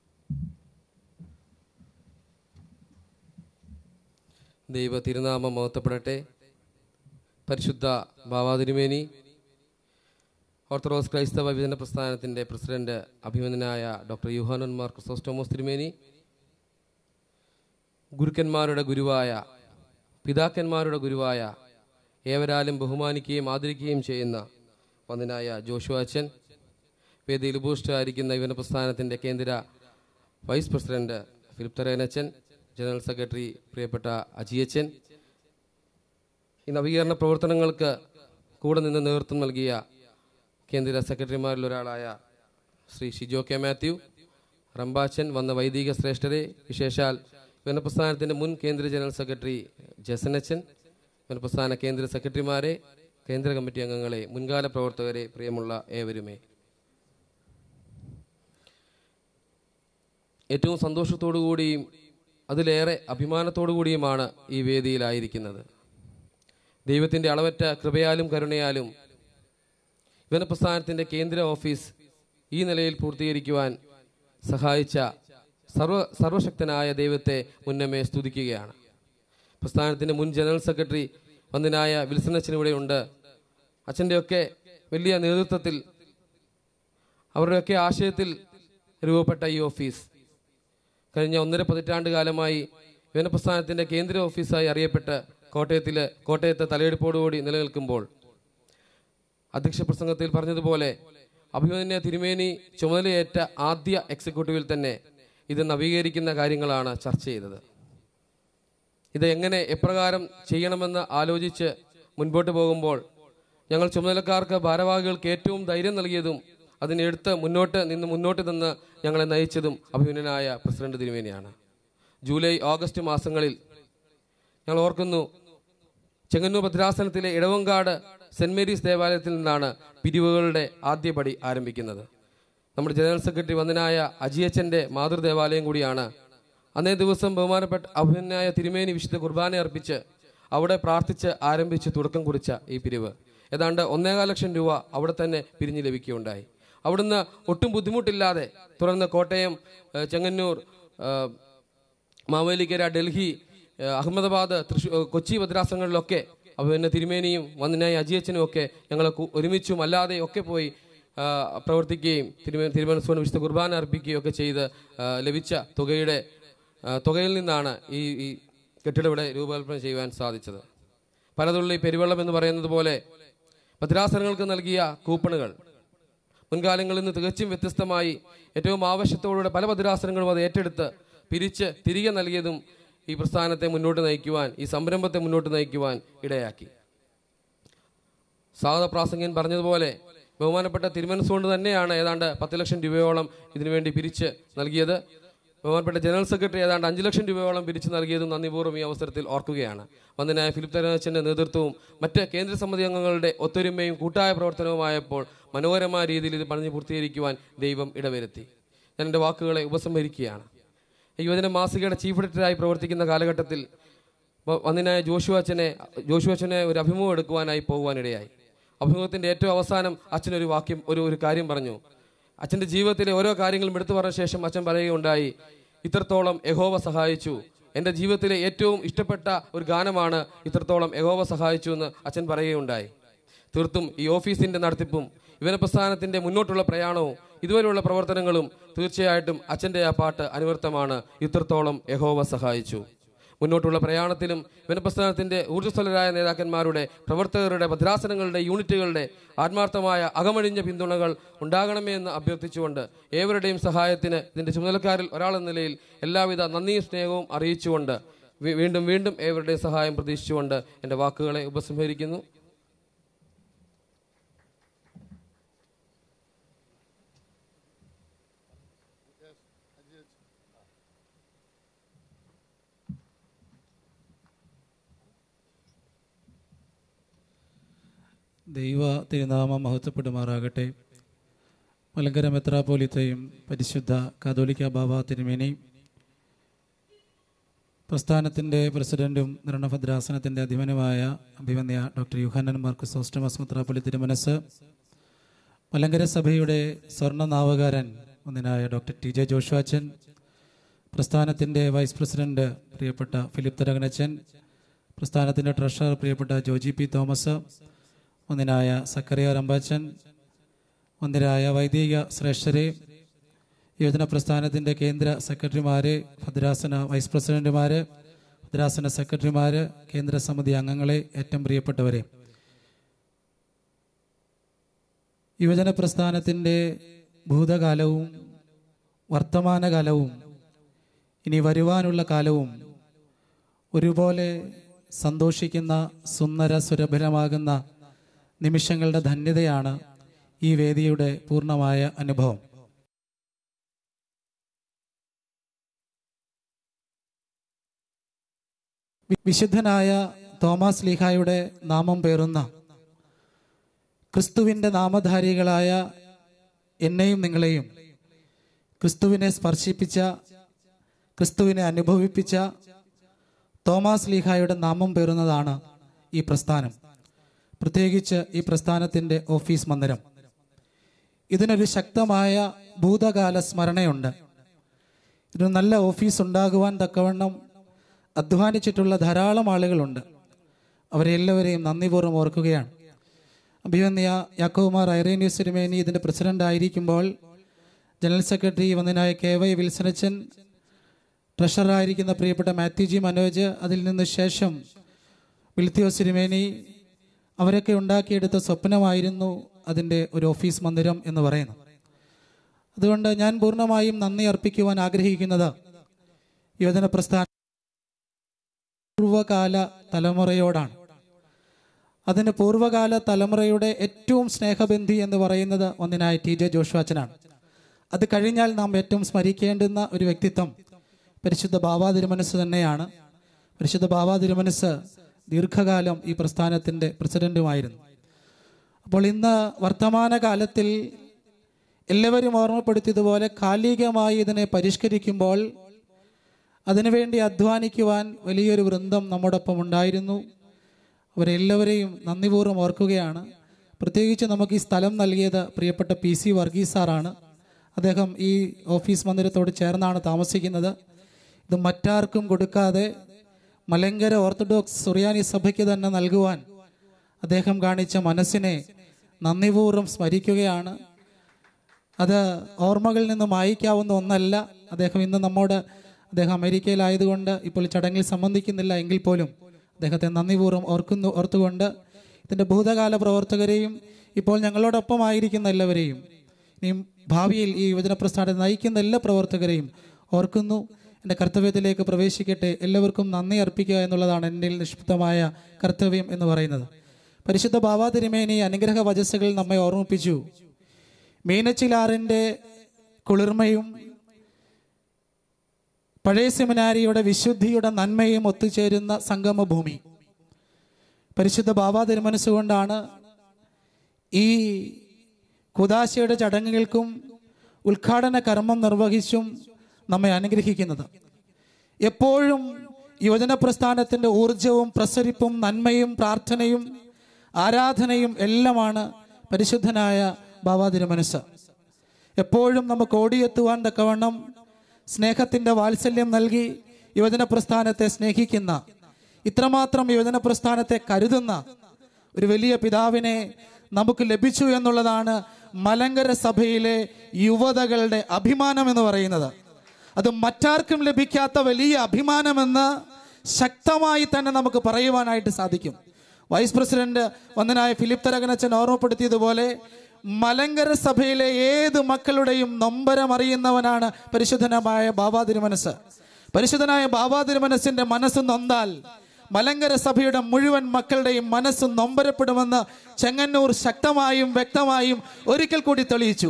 ദൈവ തിരുനാമം മഹത്വപ്പെടട്ടെ പരിശുദ്ധ ബാവാതിരുമേനി ഓർത്തഡോക്സ് ക്രൈസ്തവ വിഭജന പ്രസ്ഥാനത്തിൻ്റെ പ്രസിഡന്റ് അഭിമന്യനായ ഡോക്ടർ യുഹാനൻ മാർ ക്രിസോസ്റ്റോമോസ് തിരുമേനി ഗുരുക്കന്മാരുടെ ഗുരുവായ പിതാക്കന്മാരുടെ ഗുരുവായ ഏവരാലും ബഹുമാനിക്കുകയും ആദരിക്കുകയും ചെയ്യുന്ന വന്ദനായ ജോഷു അച്ഛൻ വേദിയിൽ ഉപവിഷ്ടമായിരിക്കുന്ന യുവന പ്രസ്ഥാനത്തിൻ്റെ കേന്ദ്ര വൈസ് പ്രസിഡന്റ് ഫിലിപ്പ് തറേനച്ചൻ ജനറൽ സെക്രട്ടറി പ്രിയപ്പെട്ട അജിയച്ചൻ ഈ നവീകരണ പ്രവർത്തനങ്ങൾക്ക് കൂടെ നിന്ന് നേതൃത്വം നൽകിയ കേന്ദ്ര സെക്രട്ടറിമാരിൽ ഒരാളായ ശ്രീ ഷിജോ കെ മാത്യു റംബാച്ചൻ വന്ന വൈദിക ശ്രേഷ്ഠരെ വിശേഷാൽ യുവനപ്രസ്ഥാനത്തിന്റെ മുൻ കേന്ദ്ര ജനറൽ സെക്രട്ടറി ജസനച്ചൻ യുവനപ്രസ്ഥാന കേന്ദ്ര സെക്രട്ടറിമാരെ കേന്ദ്ര കമ്മിറ്റി അംഗങ്ങളെ മുൻകാല പ്രവർത്തകരെ പ്രിയമുള്ള ഏവരുമേ ഏറ്റവും സന്തോഷത്തോടു കൂടിയും അതിലേറെ അഭിമാനത്തോടു കൂടിയുമാണ് ഈ വേദിയിലായിരിക്കുന്നത് ദൈവത്തിന്റെ അളവറ്റ കൃപയാലും കരുണയാലും യുവനപ്രസ്ഥാനത്തിന്റെ കേന്ദ്ര ഓഫീസ് ഈ നിലയിൽ പൂർത്തീകരിക്കുവാൻ സഹായിച്ച സർവ സർവശക്തനായ ദൈവത്തെ മുന്നമേ സ്തുതിക്കുകയാണ് പ്രസ്ഥാനത്തിന്റെ മുൻ ജനറൽ സെക്രട്ടറി വന്ദനായ വിൽസൺ അച്ഛൻ ഇവിടെയുണ്ട് അച്ഛൻ്റെയൊക്കെ വലിയ നേതൃത്വത്തിൽ അവരുടെയൊക്കെ ആശയത്തിൽ രൂപപ്പെട്ട ഈ ഓഫീസ് കഴിഞ്ഞ ഒന്നര പതിറ്റാണ്ട് കാലമായി യുവനപ്രസ്ഥാനത്തിന്റെ കേന്ദ്ര ഓഫീസായി അറിയപ്പെട്ട് കോട്ടയത്തിലെ കോട്ടയത്തെ തലയെടുപ്പോടുകൂടി നിലനിൽക്കുമ്പോൾ അധ്യക്ഷ പ്രസംഗത്തിൽ പറഞ്ഞതുപോലെ അഭിമന്യ തിരുമേനി ചുമതലയേറ്റ ആദ്യ എക്സിക്യൂട്ടീവിൽ തന്നെ ഇത് നവീകരിക്കുന്ന കാര്യങ്ങളാണ് ചർച്ച ചെയ്തത് ഇത് എങ്ങനെ എപ്രകാരം ചെയ്യണമെന്ന് ആലോചിച്ച് മുൻപോട്ട് പോകുമ്പോൾ ഞങ്ങൾ ചുമതലക്കാർക്ക് ഭാരവാഹികൾക്ക് ഏറ്റവും ധൈര്യം നൽകിയതും അതിനെടുത്ത് മുന്നോട്ട് നിന്ന് മുന്നോട്ട് നിന്ന് ഞങ്ങളെ നയിച്ചതും അഭിമന്യനായ പ്രസിഡന്റ് തിരുമേനിയാണ് ജൂലൈ ഓഗസ്റ്റ് മാസങ്ങളിൽ ഞങ്ങൾ ഓർക്കുന്നു ചെങ്ങന്നൂർ ഭദ്രാസനത്തിലെ ഇടവങ്കാട് സെന്റ് മേരീസ് ദേവാലയത്തിൽ നിന്നാണ് പിരിവുകളുടെ ആദ്യപടി ആരംഭിക്കുന്നത് നമ്മുടെ ജനറൽ സെക്രട്ടറി വന്ദനായ അജിയച്ചന്റെ മാതൃദേവാലയം കൂടിയാണ് അന്നേ ദിവസം ബഹുമാനപ്പെട്ട അഭിമന്യായ തിരുമേനി വിശുദ്ധ കുർബാന അർപ്പിച്ച് അവിടെ പ്രാർത്ഥിച്ച് ആരംഭിച്ച് തുടക്കം കുറിച്ച ഈ പിരിവ് ഏതാണ്ട് ഒന്നേകാൽ ലക്ഷം രൂപ അവിടെ തന്നെ പിരിഞ്ഞു ലഭിക്കുകയുണ്ടായി അവിടുന്ന് ഒട്ടും ബുദ്ധിമുട്ടില്ലാതെ തുടർന്ന് കോട്ടയം ഏഹ്, ചെങ്ങന്നൂർ ഏഹ്, മാവേലിക്കര ഡൽഹി ഏഹ്, അഹമ്മദാബാദ് തൃശൂർ കൊച്ചി ഭദ്രാസനങ്ങളിലൊക്കെ അപ്പോൾ പിന്നെ തിരുമേനിയും വന്ദനായ അജിയച്ചനും ഒക്കെ ഞങ്ങൾ ഒരുമിച്ചും അല്ലാതെ ഒക്കെ പോയി ആ, പ്രവർത്തിക്കുകയും തിരുമേ തിരുമനസ്വരം വിശുദ്ധ കുർബാന അർപ്പിക്കുകയും ഒക്കെ ചെയ്ത് ആ, ലഭിച്ച തുകയുടെ ആ, തുകയിൽ നിന്നാണ് ഈ ഈ കെട്ടിടം ഇവിടെ രൂപകൽപ്പന ചെയ്യുവാൻ സാധിച്ചത് പലതുള്ളി പെരുവെള്ളം എന്ന് പറയുന്നത് പോലെ ഭദ്രാസനങ്ങൾക്ക് നൽകിയ കൂപ്പണുകൾ മുൻകാലങ്ങളിൽ നിന്ന് തികച്ചും വ്യത്യസ്തമായി ഏറ്റവും ആവശ്യത്തോടുകൂടെ പല ഭദ്രാസനങ്ങളും അത് ഏറ്റെടുത്ത് പിരിച്ച് തിരികെ നൽകിയതും ഈ പ്രസ്ഥാനത്തെ മുന്നോട്ട് നയിക്കുവാൻ ഈ സംരംഭത്തെ മുന്നോട്ട് നയിക്കുവാൻ ഇടയാക്കി സ്വാഗത പ്രാസംഗികൻ പറഞ്ഞതുപോലെ ബഹുമാനപ്പെട്ട തിരുമനസ്സുകൊണ്ട് തന്നെയാണ് ഏതാണ്ട് പത്ത് ലക്ഷം രൂപയോളം ഇതിനുവേണ്ടി പിരിച്ച് നൽകിയത് ബഹുമാനപ്പെട്ട ജനറൽ സെക്രട്ടറി ഏതാണ്ട് അഞ്ച് ലക്ഷം രൂപയോളം പിരിച്ചു നൽകിയതും നന്ദിപൂർവ്വം ഈ അവസരത്തിൽ ഓർക്കുകയാണ് വന്ദനായ ഫിലിപ്പ് തരച്ചന്റെ നേതൃത്വവും മറ്റ് കേന്ദ്ര സമിതി അംഗങ്ങളുടെ ഒത്തൊരുമയും കൂട്ടായ പ്രവർത്തനവുമായപ്പോൾ മനോഹരമായ രീതിയിൽ ഇത് പണിഞ്ഞു പൂർത്തീകരിക്കുവാൻ ദൈവം ഇടവരുത്തി ഞാൻ എൻ്റെ വാക്കുകളെ ഉപസംഹരിക്കുകയാണ് ഈ യുവജന മാസികയുടെ ചീഫ് എഡിറ്ററായി പ്രവർത്തിക്കുന്ന കാലഘട്ടത്തിൽ വ- വന്ദനായ ജോഷുവച്ചനെ ജോഷുവച്ചനെ ഒരു അഭിമുഖം എടുക്കുവാനായി പോകുവാനിടയായി അഭിമുഖത്തിന്റെ ഏറ്റവും അവസാനം അച്ഛൻ ഒരു വാക്യം ഒരു ഒരു കാര്യം പറഞ്ഞു അച്ഛന്റെ ജീവിതത്തിലെ ഓരോ കാര്യങ്ങളും എടുത്തു പറഞ്ഞ ശേഷം അച്ഛൻ പറയുകയുണ്ടായി ഇത്രത്തോളം യഹോവ സഹായിച്ചു എൻ്റെ ജീവിതത്തിലെ ഏറ്റവും ഇഷ്ടപ്പെട്ട ഒരു ഗാനമാണ് ഇത്രത്തോളം യഹോവ സഹായിച്ചു എന്ന് അച്ഛൻ പറയുകയുണ്ടായി തീർത്തും ഈ ഓഫീസിന്റെ നടത്തിപ്പും യുവന പ്രസ്ഥാനത്തിന്റെ മുന്നോട്ടുള്ള പ്രയാണവും ഇതുവരെയുള്ള പ്രവർത്തനങ്ങളും തീർച്ചയായിട്ടും അച്ഛന്റെ ആ പാട്ട് അനുവൃത്തമാണ് ഇത്രത്തോളം യഹോവ സഹായിച്ചു മുന്നോട്ടുള്ള പ്രയാണത്തിലും യുവനപ്രസ്ഥാനത്തിന്റെ ഊർജ്ജസ്വലരായ നേതാക്കന്മാരുടെ പ്രവർത്തകരുടെ ഭദ്രാസനങ്ങളുടെ യൂണിറ്റുകളുടെ ആത്മാർത്ഥമായ അകമഴിഞ്ഞ പിന്തുണകൾ ഉണ്ടാകണമേ എന്ന് അഭ്യർത്ഥിച്ചുകൊണ്ട് ഏവരുടെയും സഹായത്തിന് ഇതിന്റെ ചുമതലക്കാരിൽ ഒരാളെന്ന നിലയിൽ എല്ലാവിധ നന്ദിയും സ്നേഹവും അറിയിച്ചുകൊണ്ട് വീ- വീണ്ടും വീണ്ടും ഏവരുടെയും സഹായം പ്രതീക്ഷിച്ചുകൊണ്ട് എൻ്റെ വാക്കുകളെ ഉപസംഹരിക്കുന്നു ദൈവ തിരുനാമം മഹത്വപ്പെടുമാറാകട്ടെ മലങ്കര മെത്രാപോലിത്തയും പരിശുദ്ധ കാതോലിക്ക ബാബ തിരുമേനി പ്രസ്ഥാനത്തിൻ്റെ പ്രസിഡന്റും നിർണഭദ്രാസനത്തിൻ്റെ അധിപനുമായ അഭിമന്യ ഡോക്ടർ യുഹാനൻ മാർക്കസ് ഓസ്റ്റമസ് മെത്രാപ്പൊലി തിരുമനസ് മലങ്കര സഭയുടെ സ്വർണ്ണ നാവകാരൻ ഒന്നിനായ ഡോക്ടർ ടി ജെ ജോഷുവാച്ചൻ പ്രസ്ഥാനത്തിൻ്റെ വൈസ് പ്രസിഡന്റ് പ്രിയപ്പെട്ട ഫിലിപ്പ് തരകനച്ചൻ പ്രസ്ഥാനത്തിൻ്റെ ട്രഷറർ പ്രിയപ്പെട്ട ജോജി പി തോമസ് ഒന്നിനായ സക്കറിയ റമ്പാച്ചൻ ഒന്നിനായ വൈദിക ശ്രേഷ്ഠരെ യുവജന പ്രസ്ഥാനത്തിൻ്റെ കേന്ദ്ര സെക്രട്ടറിമാര് ഭദ്രാസന വൈസ് പ്രസിഡന്റുമാര് ഭദ്രാസന സെക്രട്ടറിമാര് കേന്ദ്ര സമിതി അംഗങ്ങളെ ഏറ്റവും പ്രിയപ്പെട്ടവരെ യുവജന പ്രസ്ഥാനത്തിൻ്റെ ഭൂതകാലവും വർത്തമാനകാലവും ഇനി വരുവാനുള്ള കാലവും ഒരുപോലെ സന്തോഷിക്കുന്ന സുന്ദര സുരഭരമാകുന്ന നിമിഷങ്ങളുടെ ധന്യതയാണ് ഈ വേദിയുടെ പൂർണ്ണമായ അനുഭവം വി- വിശുദ്ധനായ തോമസ് ലീഹായുടെ നാമം പേറുന്ന ക്രിസ്തുവിൻ്റെ നാമധാരികളായ എന്നെയും നിങ്ങളെയും ക്രിസ്തുവിനെ സ്പർശിപ്പിച്ച ക്രിസ്തുവിനെ അനുഭവിപ്പിച്ച തോമസ് ലീഹായുടെ നാമം പേറുന്നതാണ് ഈ പ്രസ്ഥാനം പ്രത്യേകിച്ച് ഈ പ്രസ്ഥാനത്തിൻ്റെ ഓഫീസ് മന്ദിരം ഇതിനൊരു ശക്തമായ ഭൂതകാല സ്മരണയുണ്ട് ഇതിന് നല്ല ഓഫീസ് ഉണ്ടാകുവാൻ തക്കവണ്ണം അധ്വാനിച്ചിട്ടുള്ള ധാരാളം ആളുകളുണ്ട് അവരെ എല്ലാവരെയും നന്ദിപൂർവ്വം ഓർക്കുകയാണ് അഭിമന്യ യാക്കോമാർ ഐറേനിയസ് തിരുമേനി ഇതിൻ്റെ പ്രസിഡന്റ് ആയിരിക്കുമ്പോൾ ജനറൽ സെക്രട്ടറി വന്നനായ കെ വൈ വിൽസനച്ചൻ ട്രഷററായിരിക്കുന്ന പ്രിയപ്പെട്ട മാത്യു ജി മനോജ് അതിൽ നിന്ന് ശേഷം വിൽത്തിയോസ് തിരുമേനി അവരൊക്കെ ഉണ്ടാക്കിയെടുത്ത സ്വപ്നമായിരുന്നു അതിൻ്റെ ഒരു ഓഫീസ് മന്ദിരം എന്ന് പറയുന്നു അതുകൊണ്ട് ഞാൻ പൂർണ്ണമായും നന്ദി അർപ്പിക്കുവാൻ ആഗ്രഹിക്കുന്നത് യുവജന പ്രസ്ഥാന പൂർവകാല തലമുറയോടാണ് അതിന് പൂർവകാല തലമുറയുടെ ഏറ്റവും സ്നേഹബന്ധി എന്ന് പറയുന്നത് ഒന്നിനായ ടി ജെ ജോഷുവാച്ചനാണ് അത് കഴിഞ്ഞാൽ നാം ഏറ്റവും സ്മരിക്കേണ്ടുന്ന ഒരു വ്യക്തിത്വം പരിശുദ്ധ ബാബാ തിരുമനസ് തന്നെയാണ് പരിശുദ്ധ ബാബാ തിരുമനസ് ദീർഘകാലം ഈ പ്രസ്ഥാനത്തിൻ്റെ പ്രസിഡന്റുമായിരുന്നു അപ്പോൾ ഇന്ന് വർത്തമാനകാലത്തിൽ എല്ലാവരും ഓർമ്മപ്പെടുത്തിയതുപോലെ കാലികമായി ഇതിനെ പരിഷ്കരിക്കുമ്പോൾ അതിനുവേണ്ടി അധ്വാനിക്കുവാൻ വലിയൊരു വൃന്ദം നമ്മോടൊപ്പം ഉണ്ടായിരുന്നു അവരെല്ലാവരെയും നന്ദിപൂർവ്വം ഓർക്കുകയാണ് പ്രത്യേകിച്ച് നമുക്ക് ഈ സ്ഥലം നൽകിയത് പ്രിയപ്പെട്ട പി സി വർഗീസ് സാറാണ് അദ്ദേഹം ഈ ഓഫീസ് മന്ദിരത്തോട് ചേർന്നാണ് താമസിക്കുന്നത് ഇത് മറ്റാർക്കും കൊടുക്കാതെ മലങ്കര ഓർത്തഡോക്സ് സുറിയാനി സഭയ്ക്ക് തന്നെ നൽകുവാൻ അദ്ദേഹം കാണിച്ച മനസ്സിനെ നന്ദിപൂർവ്വം സ്മരിക്കുകയാണ് അത് ഓർമ്മകളിൽ നിന്ന് മായിക്കാവുന്ന ഒന്നല്ല അദ്ദേഹം ഇന്ന് നമ്മോട് അദ്ദേഹം അമേരിക്കയിലായതുകൊണ്ട് ഇപ്പോൾ ഈ ചടങ്ങിൽ സംബന്ധിക്കുന്നില്ല എങ്കിൽ പോലും അദ്ദേഹത്തെ നന്ദിപൂർവ്വം ഓർക്കുന്നു ഓർത്തുകൊണ്ട് ഇതിൻ്റെ ഭൂതകാല പ്രവർത്തകരെയും ഇപ്പോൾ ഞങ്ങളോടൊപ്പം ആയിരിക്കുന്ന എല്ലാവരെയും ഇനിയും ഭാവിയിൽ ഈ യുവജന പ്രസ്ഥാനത്തെ നയിക്കുന്ന എല്ലാ പ്രവർത്തകരെയും ഓർക്കുന്നു എൻ്റെ കർത്തവ്യത്തിലേക്ക് പ്രവേശിക്കട്ടെ എല്ലാവർക്കും നന്ദി അർപ്പിക്കുക എന്നുള്ളതാണ് എൻ്റെ നിഷ്പുതമായ കർത്തവ്യം എന്ന് പറയുന്നത് പരിശുദ്ധ ബാബാ തിരുമേനി അനുഗ്രഹ വചസ്സുകൾ നമ്മെ ഓർമ്മിപ്പിച്ചു മീനച്ചിലാറിൻ്റെ കുളിർമയും പഴയ സെമിനാരിയുടെ വിശുദ്ധിയുടെ നന്മയും ഒത്തുചേരുന്ന സംഗമഭൂമി പരിശുദ്ധ ബാബാ തിരുമനസ്സുകൊണ്ടാണ് ഈ കുദാശയുടെ ചടങ്ങുകൾക്കും ഉദ്ഘാടന കർമ്മം നിർവഹിച്ചും നമ്മെ അനുഗ്രഹിക്കുന്നത് എപ്പോഴും യുവജന പ്രസ്ഥാനത്തിൻ്റെ ഊർജവും പ്രസരിപ്പും നന്മയും പ്രാർത്ഥനയും ആരാധനയും എല്ലാമാണ് പരിശുദ്ധനായ ബാബാ തിരുമനസ് എപ്പോഴും നമുക്ക് ഓടിയെത്തുവാൻ തക്കവണ്ണം സ്നേഹത്തിൻ്റെ വാത്സല്യം നൽകി യുവജന പ്രസ്ഥാനത്തെ സ്നേഹിക്കുന്ന ഇത്രമാത്രം യുവജന പ്രസ്ഥാനത്തെ കരുതുന്ന ഒരു വലിയ പിതാവിനെ നമുക്ക് ലഭിച്ചു എന്നുള്ളതാണ് മലങ്കര സഭയിലെ യുവതകളുടെ അഭിമാനം എന്ന് പറയുന്നത് അത് മറ്റാർക്കും ലഭിക്കാത്ത വലിയ അഭിമാനമെന്ന് ശക്തമായി തന്നെ നമുക്ക് പറയുവാനായിട്ട് സാധിക്കും വൈസ് പ്രസിഡന്റ് വന്നനായ ഫിലിപ്പ് തരകനച്ചൻ ഓർമ്മപ്പെടുത്തിയതുപോലെ മലങ്കര സഭയിലെ ഏത് മക്കളുടെയും നൊമ്പരം അറിയുന്നവനാണ് പരിശുദ്ധനമായ ബാബാ തിരുമനസ് പരിശുദ്ധനായ ബാബാ തിരുമനസിന്റെ മനസ്സ് നൊന്താൽ മലങ്കര സഭയുടെ മുഴുവൻ മക്കളുടെയും മനസ്സ് നൊമ്പരപ്പെടുമെന്ന് ചെങ്ങന്നൂർ ശക്തമായും വ്യക്തമായും ഒരിക്കൽ കൂടി തെളിയിച്ചു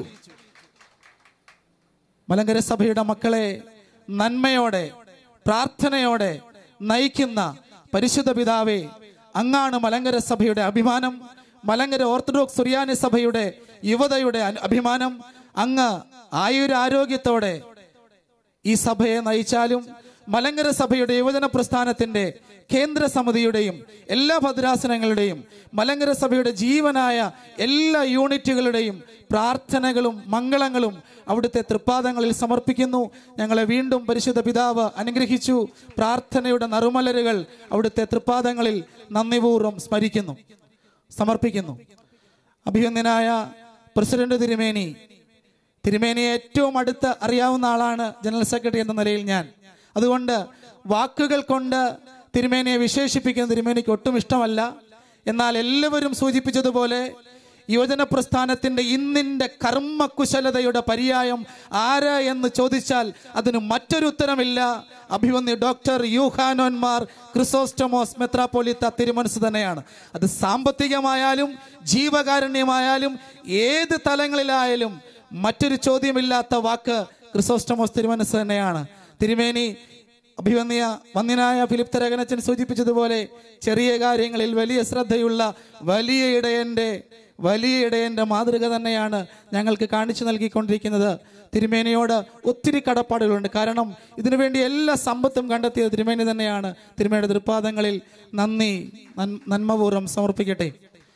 മലങ്കര സഭയുടെ മക്കളെ നന്മയോടെ പ്രാർത്ഥനയോടെ നയിക്കുന്ന പരിശുദ്ധ പിതാവേ അങ്ങാണ് മലങ്കര സഭയുടെ അഭിമാനം മലങ്കര ഓർത്തഡോക്സ് സുറിയാനി സഭയുടെ യുവതയുടെ അന- അഭിമാനം അങ്ങ് ആയുരാരോഗ്യത്തോടെ ഈ സഭയെ നയിച്ചാലും മലങ്കര സഭയുടെ യുവജന പ്രസ്ഥാനത്തിന്റെ കേന്ദ്ര സമിതിയുടെയും എല്ലാ ഭദ്രാസനങ്ങളുടെയും മലങ്കര സഭയുടെ ജീവനായ എല്ലാ യൂണിറ്റുകളുടെയും പ്രാർത്ഥനകളും മംഗളങ്ങളും അവിടുത്തെ തൃപ്പാദങ്ങളിൽ സമർപ്പിക്കുന്നു ഞങ്ങളെ വീണ്ടും പരിശുദ്ധ പിതാവ് അനുഗ്രഹിച്ചു പ്രാർത്ഥനയുടെ നറുമലരുകൾ അവിടുത്തെ തൃപ്പാദങ്ങളിൽ നന്ദിപൂർവ്വം സ്മരിക്കുന്നു സമർപ്പിക്കുന്നു അഭിനന്ദനായ പ്രസിഡന്റ് തിരുമേനി തിരുമേനിയെ ഏറ്റവും അടുത്ത് അറിയാവുന്ന ആളാണ് ജനറൽ സെക്രട്ടറി എന്ന നിലയിൽ ഞാൻ അതുകൊണ്ട് വാക്കുകൾ കൊണ്ട് തിരുമേനിയെ വിശേഷിപ്പിക്കുന്ന തിരുമേനിക്ക് ഒട്ടും ഇഷ്ടമല്ല എന്നാൽ എല്ലാവരും സൂചിപ്പിച്ചതുപോലെ യുവജന പ്രസ്ഥാനത്തിന്റെ ഇന്നിന്റെ കർമ്മകുശലതയുടെ പര്യായം ആര് എന്ന് ചോദിച്ചാൽ അതിന് മറ്റൊരു ഉത്തരമില്ല അഭിമന്യു ഡോക്ടർ യൂഹാനോന്മാർ ക്രിസോസ്റ്റമോസ് മെത്രാപ്പോലിത്ത തിരുമനസ് തന്നെയാണ് അത് സാമ്പത്തികമായാലും ജീവകാരുണ്യമായാലും ഏത് തലങ്ങളിലായാലും മറ്റൊരു ചോദ്യമില്ലാത്ത വാക്ക് ക്രിസോസ്റ്റമോസ് തിരുമനസ് തന്നെയാണ് തിരുമേനി അഭിവന്യ വന്യനായ ഫിലിപ്പ് തരകനച്ചൻ സൂചിപ്പിച്ചതുപോലെ ചെറിയ കാര്യങ്ങളിൽ വലിയ ശ്രദ്ധയുള്ള വലിയ ഇടയന്റെ വലിയ ഇടയന്റെ മാതൃക തന്നെയാണ് ഞങ്ങൾക്ക് കാണിച്ചു നൽകിക്കൊണ്ടിരിക്കുന്നത് തിരുമേനിയോട് ഒത്തിരി കടപ്പാടുകളുണ്ട് കാരണം ഇതിനുവേണ്ടി എല്ലാ സമ്പത്തും കണ്ടെത്തിയത് തിരുമേനി തന്നെയാണ് തിരുമേനിയുടെ തൃപ്പാദങ്ങളിൽ നന്ദി നൻ- നന്മപൂർവ്വം സമർപ്പിക്കട്ടെ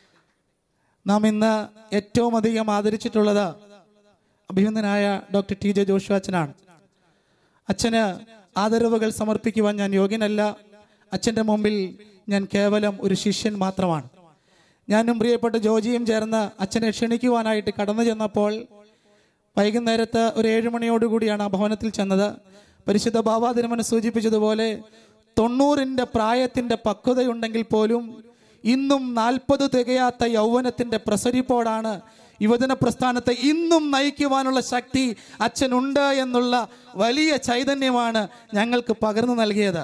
നാം ഇന്ന് ഏറ്റവും അധികം ആദരിച്ചിട്ടുള്ളത് അഭിനന്ദനായ ഡോക്ടർ ടി ജെ ജോഷുവാച്ചനാണ് അച്ഛന് ആദരവുകൾ സമർപ്പിക്കുവാൻ ഞാൻ യോഗ്യനല്ല അച്ഛൻ്റെ മുമ്പിൽ ഞാൻ കേവലം ഒരു ശിഷ്യൻ മാത്രമാണ് ഞാനും പ്രിയപ്പെട്ട ജോജിയും ചേർന്ന് അച്ഛനെ ക്ഷണിക്കുവാനായിട്ട് കടന്നു ചെന്നപ്പോൾ വൈകുന്നേരത്ത് ഒരു ഏഴുമണിയോടുകൂടിയാണ് ആ ഭവനത്തിൽ ചെന്നത് പരിശുദ്ധ ബാബാ തിരുമന സൂചിപ്പിച്ചതുപോലെ തൊണ്ണൂറിൻ്റെ പ്രായത്തിൻ്റെ പക്വതയുണ്ടെങ്കിൽ പോലും ഇന്നും നാൽപ്പത് തികയാത്ത യൗവനത്തിന്റെ പ്രസരിപ്പോടാണ് യുവജന പ്രസ്ഥാനത്തെ ഇന്നും നയിക്കുവാനുള്ള ശക്തി അച്ഛനുണ്ട് എന്നുള്ള വലിയ ചൈതന്യമാണ് ഞങ്ങൾക്ക് പകർന്നു നൽകിയത്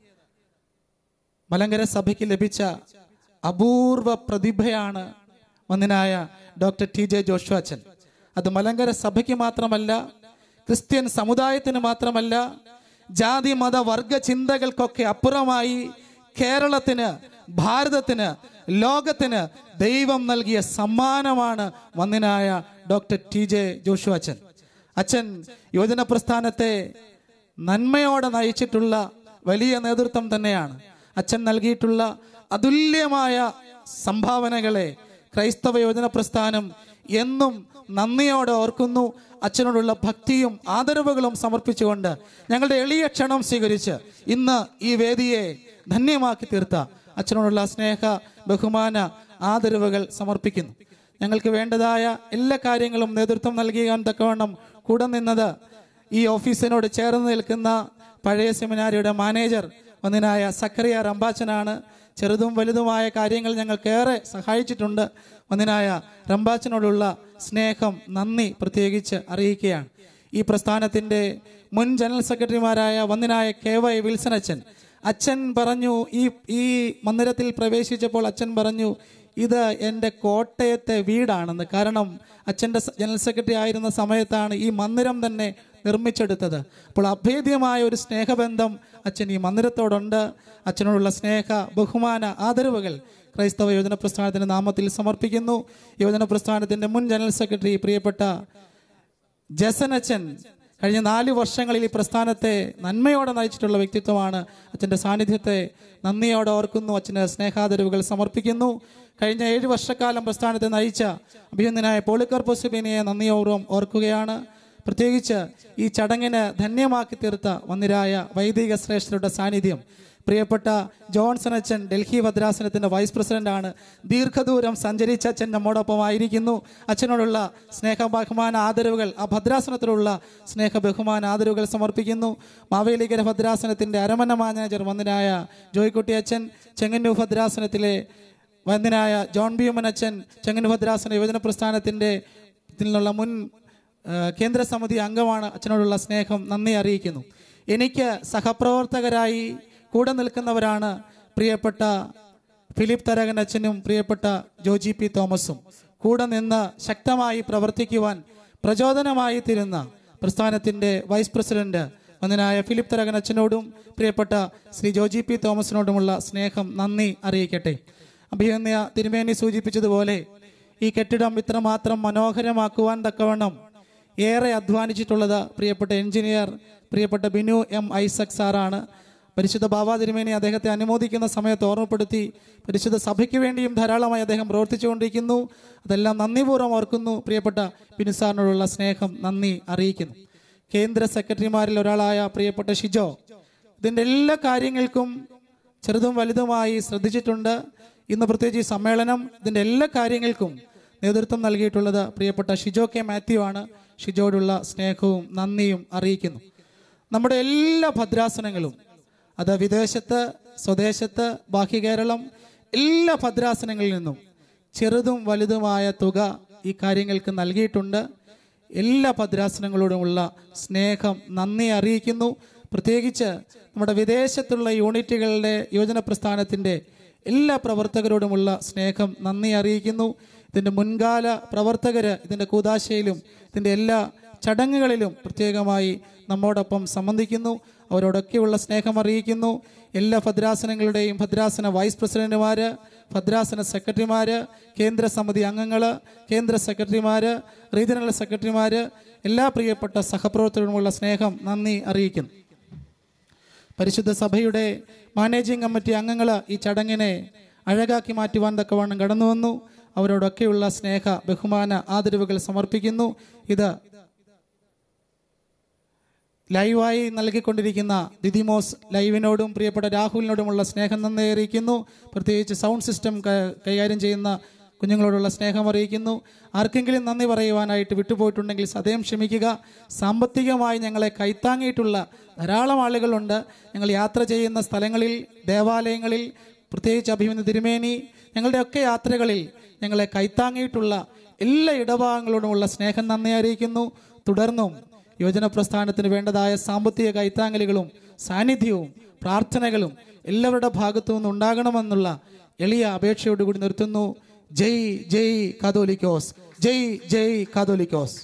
മലങ്കര സഭയ്ക്ക് ലഭിച്ച അപൂർവ പ്രതിഭയാണ് വന്ദനായ ഡോക്ടർ ടി ജെ ജോഷുവാച്ചൻ അത് മലങ്കര സഭയ്ക്ക് മാത്രമല്ല ക്രിസ്ത്യൻ സമുദായത്തിന് മാത്രമല്ല ജാതി മത വർഗ ചിന്തകൾക്കൊക്കെ അപ്പുറമായി കേരളത്തിന് ഭാരതത്തിന് ലോകത്തിന് ദൈവം നൽകിയ സമ്മാനമാണ് വന്ദനായ ഡോക്ടർ ടി ജെ ജോഷുവാച്ചൻ അച്ഛൻ യുവജന പ്രസ്ഥാനത്തെ നന്മയോടെ നയിച്ചിട്ടുള്ള വലിയ നേതൃത്വം തന്നെയാണ് അച്ഛൻ നൽകിയിട്ടുള്ള അതുല്യമായ സംഭാവനകളെ ക്രൈസ്തവ യുവജന പ്രസ്ഥാനം എന്നും നന്ദിയോടെ ഓർക്കുന്നു അച്ഛനോടുള്ള ഭക്തിയും ആദരവുകളും സമർപ്പിച്ചുകൊണ്ട് ഞങ്ങളുടെ എളിയ ക്ഷണം സ്വീകരിച്ച് ഇന്ന് ഈ വേദിയെ ധന്യമാക്കി തീർത്ത അച്ഛനോടുള്ള സ്നേഹ ബഹുമാന ആദരവുകൾ സമർപ്പിക്കുന്നു ഞങ്ങൾക്ക് വേണ്ടതായ എല്ലാ കാര്യങ്ങളും നേതൃത്വം നൽകിയാൻ തക്കവണ്ണം കൂടെ നിന്നത് ഈ ഓഫീസിനോട് ചേർന്ന് നിൽക്കുന്ന പഴയ സെമിനാരിയുടെ മാനേജർ ഒന്നിനായ സക്കറിയ റമ്പാച്ചനാണ് ചെറുതും വലുതുമായ കാര്യങ്ങൾ ഞങ്ങൾക്കേറെ സഹായിച്ചിട്ടുണ്ട് ഒന്നിനായ റമ്പാച്ചനോടുള്ള സ്നേഹം നന്ദി പ്രത്യേകിച്ച് അറിയിക്കുകയാണ് ഈ പ്രസ്ഥാനത്തിന്റെ മുൻ ജനറൽ സെക്രട്ടറിമാരായ വന്ദിനായ കെ വൈ വിൽസൺ അച്ഛൻ അച്ഛൻ പറഞ്ഞു ഈ ഈ മന്ദിരത്തിൽ പ്രവേശിച്ചപ്പോൾ അച്ഛൻ പറഞ്ഞു ഇത് എൻ്റെ കോട്ടയത്തെ വീടാണെന്ന് കാരണം അച്ഛൻ്റെ സ- ജനറൽ സെക്രട്ടറി ആയിരുന്ന സമയത്താണ് ഈ മന്ദിരം തന്നെ നിർമ്മിച്ചെടുത്തത് അപ്പോൾ അഭേദ്യമായ ഒരു സ്നേഹബന്ധം അച്ഛൻ ഈ മന്ദിരത്തോടുണ്ട് അച്ഛനോടുള്ള സ്നേഹ ബഹുമാന ആദരവുകൾ ക്രൈസ്തവ യോജന പ്രസ്ഥാനത്തിൻ്റെ നാമത്തിൽ സമർപ്പിക്കുന്നു യോജന പ്രസ്ഥാനത്തിൻ്റെ മുൻ ജനറൽ സെക്രട്ടറി പ്രിയപ്പെട്ട ജസൻ അച്ഛൻ കഴിഞ്ഞ നാല് വർഷങ്ങളിൽ ഈ പ്രസ്ഥാനത്തെ നന്മയോടെ നയിച്ചിട്ടുള്ള വ്യക്തിത്വമാണ് അച്ഛൻ്റെ സാന്നിധ്യത്തെ നന്ദിയോടെ ഓർക്കുന്നു അച്ഛന് സ്നേഹാദരവുകൾ സമർപ്പിക്കുന്നു കഴിഞ്ഞ ഏഴ് വർഷക്കാലം പ്രസ്ഥാനത്തെ നയിച്ച അഭിനന്ദനായ പോളിക്കർ പൊസുബിനിയെ നന്ദിയോർവം ഓർക്കുകയാണ് പ്രത്യേകിച്ച് ഈ ചടങ്ങിന് ധന്യമാക്കി തീർത്ത വന്നിരായ വൈദിക ശ്രേഷ്ഠരുടെ സാന്നിധ്യം പ്രിയപ്പെട്ട ജോൺസൺ അച്ഛൻ ഡൽഹി ഭദ്രാസനത്തിന്റെ വൈസ് പ്രസിഡന്റാണ് ദീർഘദൂരം സഞ്ചരിച്ച അച്ഛൻ നമ്മോടൊപ്പം ആയിരിക്കുന്നു അച്ഛനോടുള്ള സ്നേഹ ബഹുമാന ആദരവുകൾ ആ ഭദ്രാസനത്തിലുള്ള സ്നേഹ ബഹുമാന ആദരവുകൾ സമർപ്പിക്കുന്നു മാവേലികര ഭദ്രാസനത്തിന്റെ അരമന മാനേജർ വന്ദനായ ജോയ്ക്കുട്ടി അച്ഛൻ ചെങ്ങന്നൂർ ഭദ്രാസനത്തിലെ വന്ദനായ ജോൺ ബിയുമൻ അച്ഛൻ ചെങ്ങന്നൂർ ഭദ്രാസന യുവജന പ്രസ്ഥാനത്തിന്റെ ഇതിൽ നിന്നുള്ള മുൻ ആ, കേന്ദ്ര സമിതി അംഗമാണ് അച്ഛനോടുള്ള സ്നേഹം നന്ദി അറിയിക്കുന്നു എനിക്ക് സഹപ്രവർത്തകരായി കൂടെ നിൽക്കുന്നവരാണ് പ്രിയപ്പെട്ട ഫിലിപ്പ് തരകൻ അച്ഛനും പ്രിയപ്പെട്ട ജോജി പി തോമസും കൂടെ നിന്ന് ശക്തമായി പ്രവർത്തിക്കുവാൻ പ്രചോദനമായി തീരുന്ന പ്രസ്ഥാനത്തിന്റെ വൈസ് പ്രസിഡന്റ് വന്ദനായ ഫിലിപ്പ് തരകൻ അച്ഛനോടും പ്രിയപ്പെട്ട ശ്രീ ജോജി പി തോമസിനോടുമുള്ള സ്നേഹം നന്ദി അറിയിക്കട്ടെ അഭിനന്ദ തിരുമേനി സൂചിപ്പിച്ചതുപോലെ ഈ കെട്ടിടം ഇത്രമാത്രം മനോഹരമാക്കുവാൻ തക്കവണ്ണം ഏറെ അധ്വാനിച്ചിട്ടുള്ളത് പ്രിയപ്പെട്ട എഞ്ചിനീയർ പ്രിയപ്പെട്ട ബിനു എം ഐസക് സാറാണ് പരിശുദ്ധ ബാബാ തിരുമേനി അദ്ദേഹത്തെ അനുമോദിക്കുന്ന സമയത്ത് ഓർമ്മപ്പെടുത്തി പരിശുദ്ധ സഭയ്ക്ക് വേണ്ടിയും ധാരാളമായി അദ്ദേഹം പ്രവർത്തിച്ചുകൊണ്ടിരിക്കുന്നു അതെല്ലാം നന്ദിപൂർവ്വം ഓർക്കുന്നു പ്രിയപ്പെട്ട ബിനു സാറിനോടുള്ള സ്നേഹം നന്ദി അറിയിക്കുന്നു കേന്ദ്ര സെക്രട്ടറിമാരിൽ ഒരാളായ പ്രിയപ്പെട്ട ഷിജോ ഇതിൻ്റെ എല്ലാ കാര്യങ്ങൾക്കും ചെറുതും വലുതുമായി ശ്രദ്ധിച്ചിട്ടുണ്ട് ഇന്ന് പ്രത്യേകിച്ച് ഈ സമ്മേളനം ഇതിൻ്റെ എല്ലാ കാര്യങ്ങൾക്കും നേതൃത്വം നൽകിയിട്ടുള്ളത് പ്രിയപ്പെട്ട ഷിജോ കെ മാത്യു ആണ് ഷിജോയോടുള്ള സ്നേഹവും നന്ദിയും അറിയിക്കുന്നു നമ്മുടെ എല്ലാ ഭദ്രാസനങ്ങളും അത് വിദേശത്ത് സ്വദേശത്ത് ബാഹ്യ കേരളം എല്ലാ ഭദ്രാസനങ്ങളിൽ നിന്നും ചെറുതും വലുതുമായ തുക ഈ കാര്യങ്ങൾക്ക് നൽകിയിട്ടുണ്ട് എല്ലാ ഭദ്രാസനങ്ങളോടുമുള്ള സ്നേഹം നന്ദി അറിയിക്കുന്നു പ്രത്യേകിച്ച് നമ്മുടെ വിദേശത്തുള്ള യൂണിറ്റുകളുടെ യോജന പ്രസ്ഥാനത്തിൻ്റെ എല്ലാ പ്രവർത്തകരോടുമുള്ള സ്നേഹം നന്ദി അറിയിക്കുന്നു ഇതിൻ്റെ മുൻകാല പ്രവർത്തകര് ഇതിൻ്റെ കൂതാശയിലും ഇതിൻ്റെ എല്ലാ ചടങ്ങുകളിലും പ്രത്യേകമായി നമ്മോടൊപ്പം സംബന്ധിക്കുന്നു അവരോടൊക്കെയുള്ള സ്നേഹം അറിയിക്കുന്നു എല്ലാ ഭദ്രാസനങ്ങളുടെയും ഭദ്രാസന വൈസ് പ്രസിഡന്റുമാര് ഭദ്രാസന സെക്രട്ടറിമാര് കേന്ദ്ര സമിതി അംഗങ്ങള് കേന്ദ്ര സെക്രട്ടറിമാര് റീജിയണൽ സെക്രട്ടറിമാര് എല്ലാ പ്രിയപ്പെട്ട സഹപ്രവർത്തകരുമുള്ള സ്നേഹം നന്ദി അറിയിക്കുന്നു പരിശുദ്ധ സഭയുടെ മാനേജിംഗ് കമ്മിറ്റി അംഗങ്ങൾ ഈ ചടങ്ങിനെ അഴകാക്കി മാറ്റുവാൻ തക്കവണ്ണം കടന്നു വന്നു അവരോടൊക്കെയുള്ള സ്നേഹ ബഹുമാന ആദരവുകൾ സമർപ്പിക്കുന്നു ഇത് ലൈവായി നൽകിക്കൊണ്ടിരിക്കുന്ന ദിദിമോസ് ലൈവിനോടും പ്രിയപ്പെട്ട രാഹുലിനോടുമുള്ള സ്നേഹം നന്ദി അറിയിക്കുന്നു പ്രത്യേകിച്ച് സൗണ്ട് സിസ്റ്റം ക- കൈകാര്യം ചെയ്യുന്ന കുഞ്ഞുങ്ങളോടുള്ള സ്നേഹം അറിയിക്കുന്നു ആർക്കെങ്കിലും നന്ദി പറയുവാനായിട്ട് വിട്ടുപോയിട്ടുണ്ടെങ്കിൽ സദയം ക്ഷമിക്കുക സാമ്പത്തികമായി ഞങ്ങളെ കൈത്താങ്ങിയിട്ടുള്ള ധാരാളം ആളുകളുണ്ട് ഞങ്ങൾ യാത്ര ചെയ്യുന്ന സ്ഥലങ്ങളിൽ ദേവാലയങ്ങളിൽ പ്രത്യേകിച്ച് അഭിമന്യ തിരുമേനി ഞങ്ങളുടെയൊക്കെ യാത്രകളിൽ ഞങ്ങളെ കൈത്താങ്ങിയിട്ടുള്ള എല്ലാ ഇടഭാഗങ്ങളോടുമുള്ള സ്നേഹം നന്ദി അറിയിക്കുന്നു തുടർന്നും യോജന പ്രസ്ഥാനത്തിന് വേണ്ടതായ സാമ്പത്തിക കൈത്താങ്ങലുകളും സാന്നിധ്യവും പ്രാർത്ഥനകളും എല്ലാവരുടെ ഭാഗത്തു നിന്നും ഉണ്ടാകണമെന്നുള്ള എളിയ അപേക്ഷയോടുകൂടി നിർത്തുന്നു ജയ് ജയ് കാതോലിക്കോസ് ജയ് ജയ് കാതോലിക്കോസ്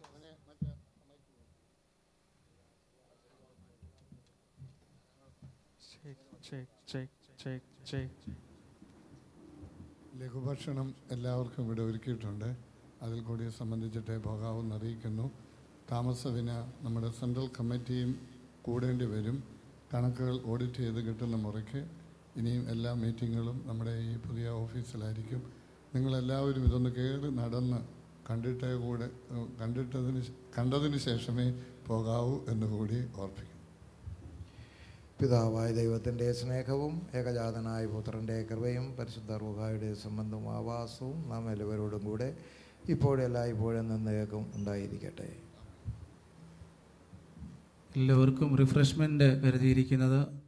ലഘുഭക്ഷണം എല്ലാവർക്കും ഇവിടെ ഒരുക്കിയിട്ടുണ്ട് അതിൽ കൂടി സംബന്ധിച്ചിട്ടേ പോകാവെന്ന് അറിയിക്കുന്നു താമസവിന നമ്മുടെ സെൻട്രൽ കമ്മിറ്റിയും കൂടേണ്ടി വരും കണക്കുകൾ ഓഡിറ്റ് ചെയ്ത് കിട്ടുന്ന മുറയ്ക്ക് ഇനിയും എല്ലാ മീറ്റിങ്ങുകളും നമ്മുടെ ഈ പുതിയ ഓഫീസിലായിരിക്കും നിങ്ങളെല്ലാവരും ഇതൊന്ന് കയറി നടന്ന് കണ്ടിട്ടേ കൂടെ ഏഹ്, കണ്ടിട്ടതിന് ശേ- കണ്ടതിന് ശേഷമേ പോകാവൂ എന്ന് കൂടി ഓർപ്പിക്കുന്നു പിതാവായ ദൈവത്തിൻ്റെ സ്നേഹവും ഏകജാതനായ പുത്രൻ്റെ കൃപയും പരിശുദ്ധ റൂഹായുടെ സംബന്ധവും ആവാസവും നാം എല്ലാവരോടും കൂടെ ഇപ്പോഴെല്ലാം ഇപ്പോഴും നിന്നേക്കും ഉണ്ടായിരിക്കട്ടെ എല്ലാവർക്കും റിഫ്രഷ്മെന്റ് കരുതിയിരിക്കുന്നത്